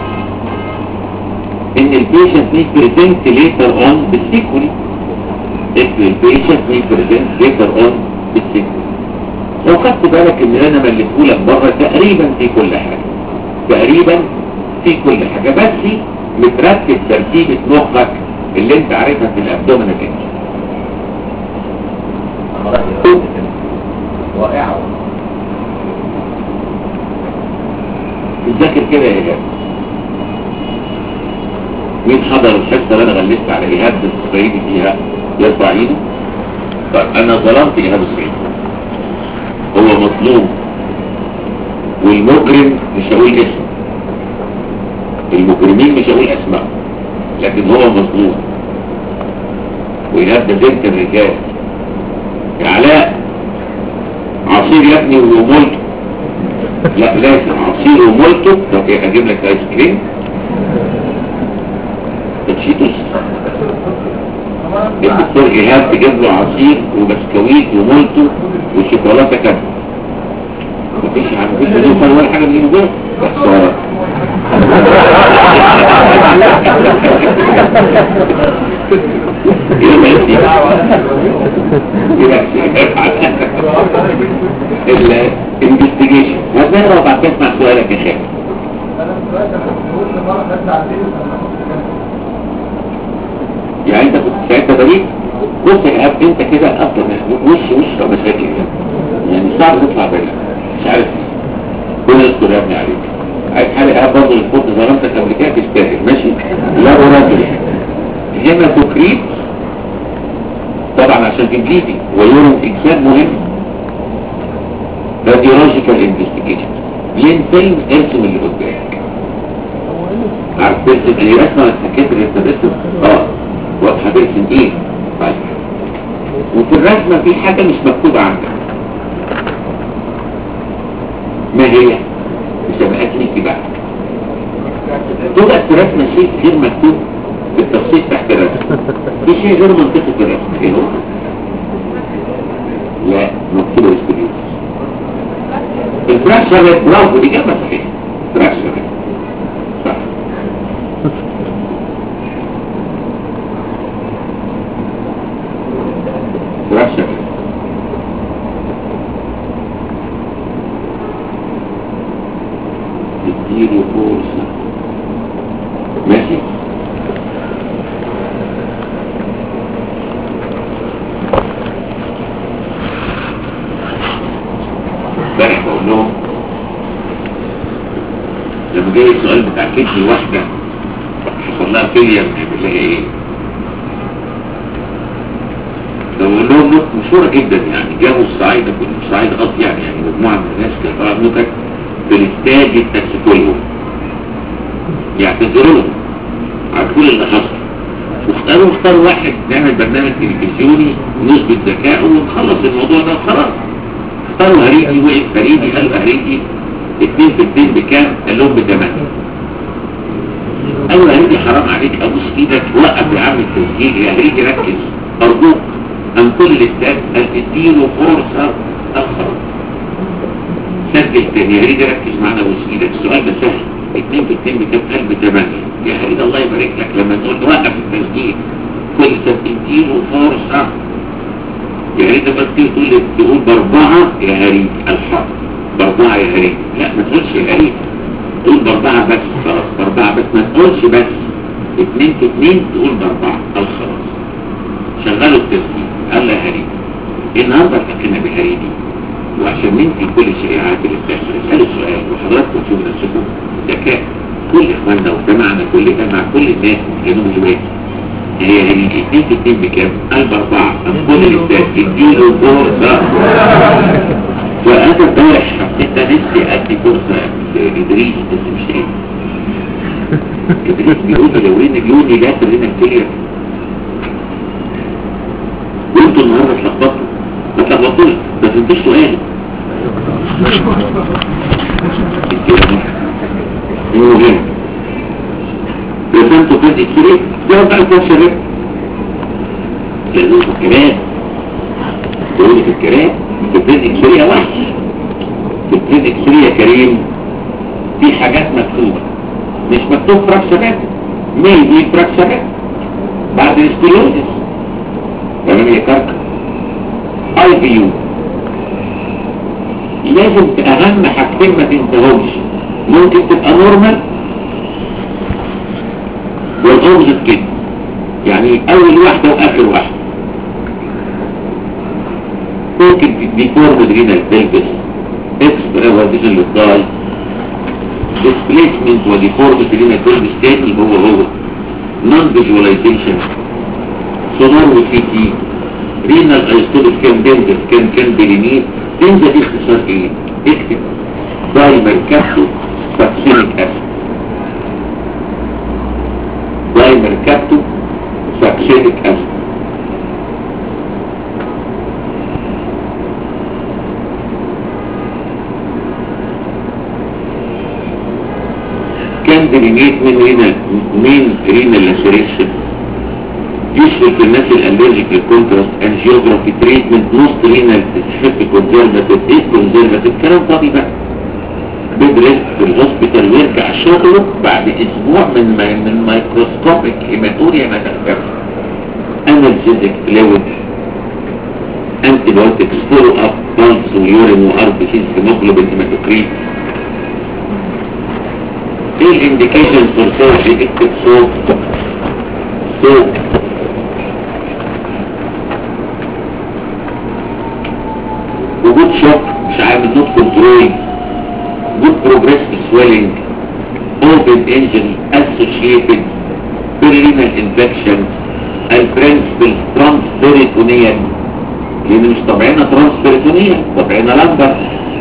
ان البيشنت may present later on بالسيكولي if the patient may present later on بالسيكولي لو خدت بالك ان انا مليتهولك بره تقريبا في كل حاجة تقريبا في كل حاجة بس مترتب ترتيبة مخك اللي انت عارفها في الابدومينال انجن انا رأيي رائعة تذاكر كده يا ايهاب مين حضر الحصه اللي انا غلست على ايهاب الصعيدي فيها يرفع ايده طيب انا ظلمت ايهاب الصعيدي هو مظلوم والمجرم مش هقول اسمه المجرمين مش هقول اسماء لكن هو مظلوم وايهاب ده بنت الرجال يا علاء عصير يا ابني ومولته لا لازم عصير ومولته طب ايه اجيب لك ايس كريم تشيتوس الدكتور ايهاب تجيب له عصير وبسكويت ومولته وشوكولاته كده مفيش عم مفيش بدون ولا حاجه من دول بس يا ماشي الانفستيجيشن هتقرا وبعد كده اسمع سؤالك يا شيخ يعني انت كنت ساعتها بريء بص يا اب انت كده اصلا وش وش مشاكل يعني صعب تطلع بريء مش عارف كل يذكر يا ابني عليك عايز حاجه يا اب برضه اللي كنت ظلمتك قبل كده تستاهل ماشي لا راجل هيماتوكريت طبعا عشان تنجيزي ويورم اكساد مهم راديولوجيكال انفستيجيشن لين فيلم ارسم اللي قدامك عارف ترسم ايه رسمه السكاتر اللي بترسم اه واضحه ترسم ايه طيب وفي الرسمه في حاجه مش مكتوبه عندك ما هي مسابقات ليكي بقى تبقى في رسمه شيء غير مكتوب بالتفصيل تحت الرسم في شيء غير منطقي في الرسم ايه هو لا مكتوبه استوديو الفراكشر برافو دي اجابه صحيحه فراكشر صح فراكشر تديله فرصه ماشي امبارح بقول لهم لما جاي السؤال بتاع كتني واحدة حصل لها فيلير نعمل لها ايه؟ بقول لهم نقطة مشهورة جدا يعني جابوا الصعايدة كل الصعايدة قصدي يعني يعني مجموعة من الناس كانت طالعة نكت بالاستاج التكسيكولهم يعتذروا لهم على كل اللي حصل واختاروا اختاروا واحد نعمل برنامج تلفزيوني نثبت ذكائه ونخلص الموضوع ده وخلاص اختاروا هريدي وقف هريدي قال هريدي اتنين في اتنين بكام؟ قال لهم بثمانية قالوا يا هريدي حرام عليك ابوس ايدك وقف يا عم التسجيل يا هريدي ركز ارجوك ان كل الاستاذ قال اديله فرصة اخر سجل تاني يا هريدي ركز معنا ابوس ايدك السؤال ده سهل اتنين في اتنين بكام؟ قال بثمانية يا هريدي الله يبارك لك لما تقول وقف التسجيل كل سنة اديله فرصة يا ريت بس تيجي تقول تقول باربعة يا هريد الحق باربعة يا هريد لا ما تقولش يا هريد تقول باربعة بس خلاص باربعة بس ما تقولش بس اتنين في اتنين تقول باربعة قال خلاص شغلوا التسجيل قال له يا هريد النهارده التقينا بهريدي وعشان ننفي كل الشائعات اللي بتحصل اسألوا سؤال وحضراتكم تشوفوا نفسكم ذكاء كل اخواننا وجماعنا كل جماعة كل الناس جنوب الولايات هي هي اتنين في اتنين بكام؟ قلب اربعة كل الاستاذ اديله فرصة وانا امبارح حسيت نفسي ادي فرصة لادريس بس مش ايه ادريس بيقول لي لو ان بيقول لي لا ترينا كتير وانتوا النهارده اتلخبطتوا ما اتلخبطوش ما فهمتوش سؤالي المهم رسمته فيزيك كريت ده بقى كده شباب لأنه في الكلام تقول في الكلام في الفيزيك سوريا وحش في الفيزيك سوريا كريم في حاجات مكتوبة مش مكتوب فراكشنات ميبي فراكشنات بعد السكلوزس تمام يا كاركا اي بي يو لازم اهم حاجتين ما تنساهمش ممكن تبقى نورمال والأوبزت كده يعني أول واحدة وآخر واحدة ممكن ديفورم رينال بلبس اكسبريفاتيشن للضاي displacement وديفورمت رينال بلبس تاني هو هو نون فيجواليزيشن سونار وسي تي رينال ايستوليس كان دنجر كان كان بلينير دنجر دي اختصار ايه؟ اكتب دايمر كابسول فاكسينيك اسيد دايمر كابتو ساكسينيك اسيد كان ديليميت من هنا من رينا لاسريشن يشرك الناس الالرجيك للكونتراست انجيوجرافي تريتمنت نص رينا سبيسيفيك كونزرفاتيف ايه كونزرفاتيف كلام فاضي بقى بيدرس في الهوسبيتال ويرجع شغله بعد اسبوع من من مايكروسكوبيك هيماتوريا ما تختفي انالجيزك فلويد انتي بايوتكس فولو اب بالس ويورين وار بي سيز هيموجلوبين هيماتوكريت ايه الانديكيشن فور سيرجري اكتب صوت صوت وجود شوك مش عارف نوت كنترول وجود بروجريسيف سويلنج open injury associated perineal infection البرنسبل ترانسبيريتونيال لان مش طبعنا ترانسبيريتونيال طبعنا لمبر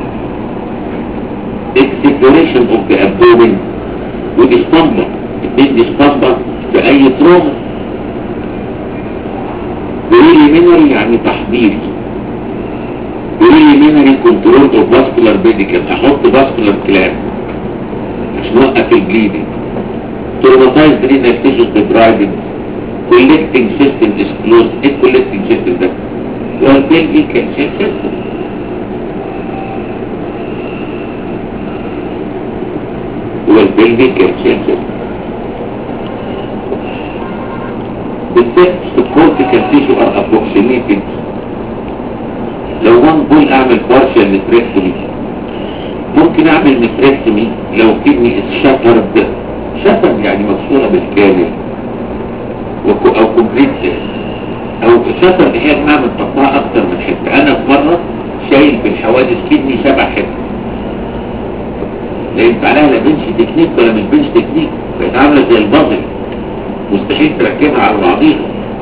exploration of the abdomen ودي اسطمبة بتدي اسطمبة في اي تروما بريليمينري يعني تحضيري بريليمينري كنترول اوف فاسكولار بيديكال احط فاسكولار كلاب عشان اوقف البليدنج تروماتايزد رينال تيشوز ديبرايدد collecting system is closed ايه collecting system ده هو البيلفي كالسيال سيستم هو البيلفي كالسيال سيستم بالذات الكورتيكال تيشو ار approximated لو وان بول اعمل partial نتريكتومي ممكن اعمل نتريكتومي لو كدني اتشطرد شطر يعني مكسوره بالكامل وكو- او كومبليت او شطر هي جماعه متقطعه اكتر من حته انا في مره شايل في الحوادث كدني سبع حته لا ينفع لها لا بنش تكنيك ولا مش بنش تكنيك بقت عامله زي البازل مستحيل تركبها على بعضيها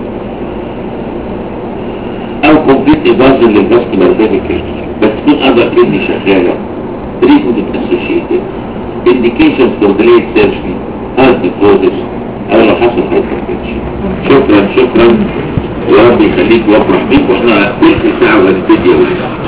او كومبليت بازل للفاسكولار فيريكل بس تكون اذر كدني شغاله treatment associated indications for delayed surgery heart necrosis او لو حصل hypertension شكرا شكرا يا رب يخليك وافرح بيك واحنا تلت ساعة وهنبتدي يا ولاد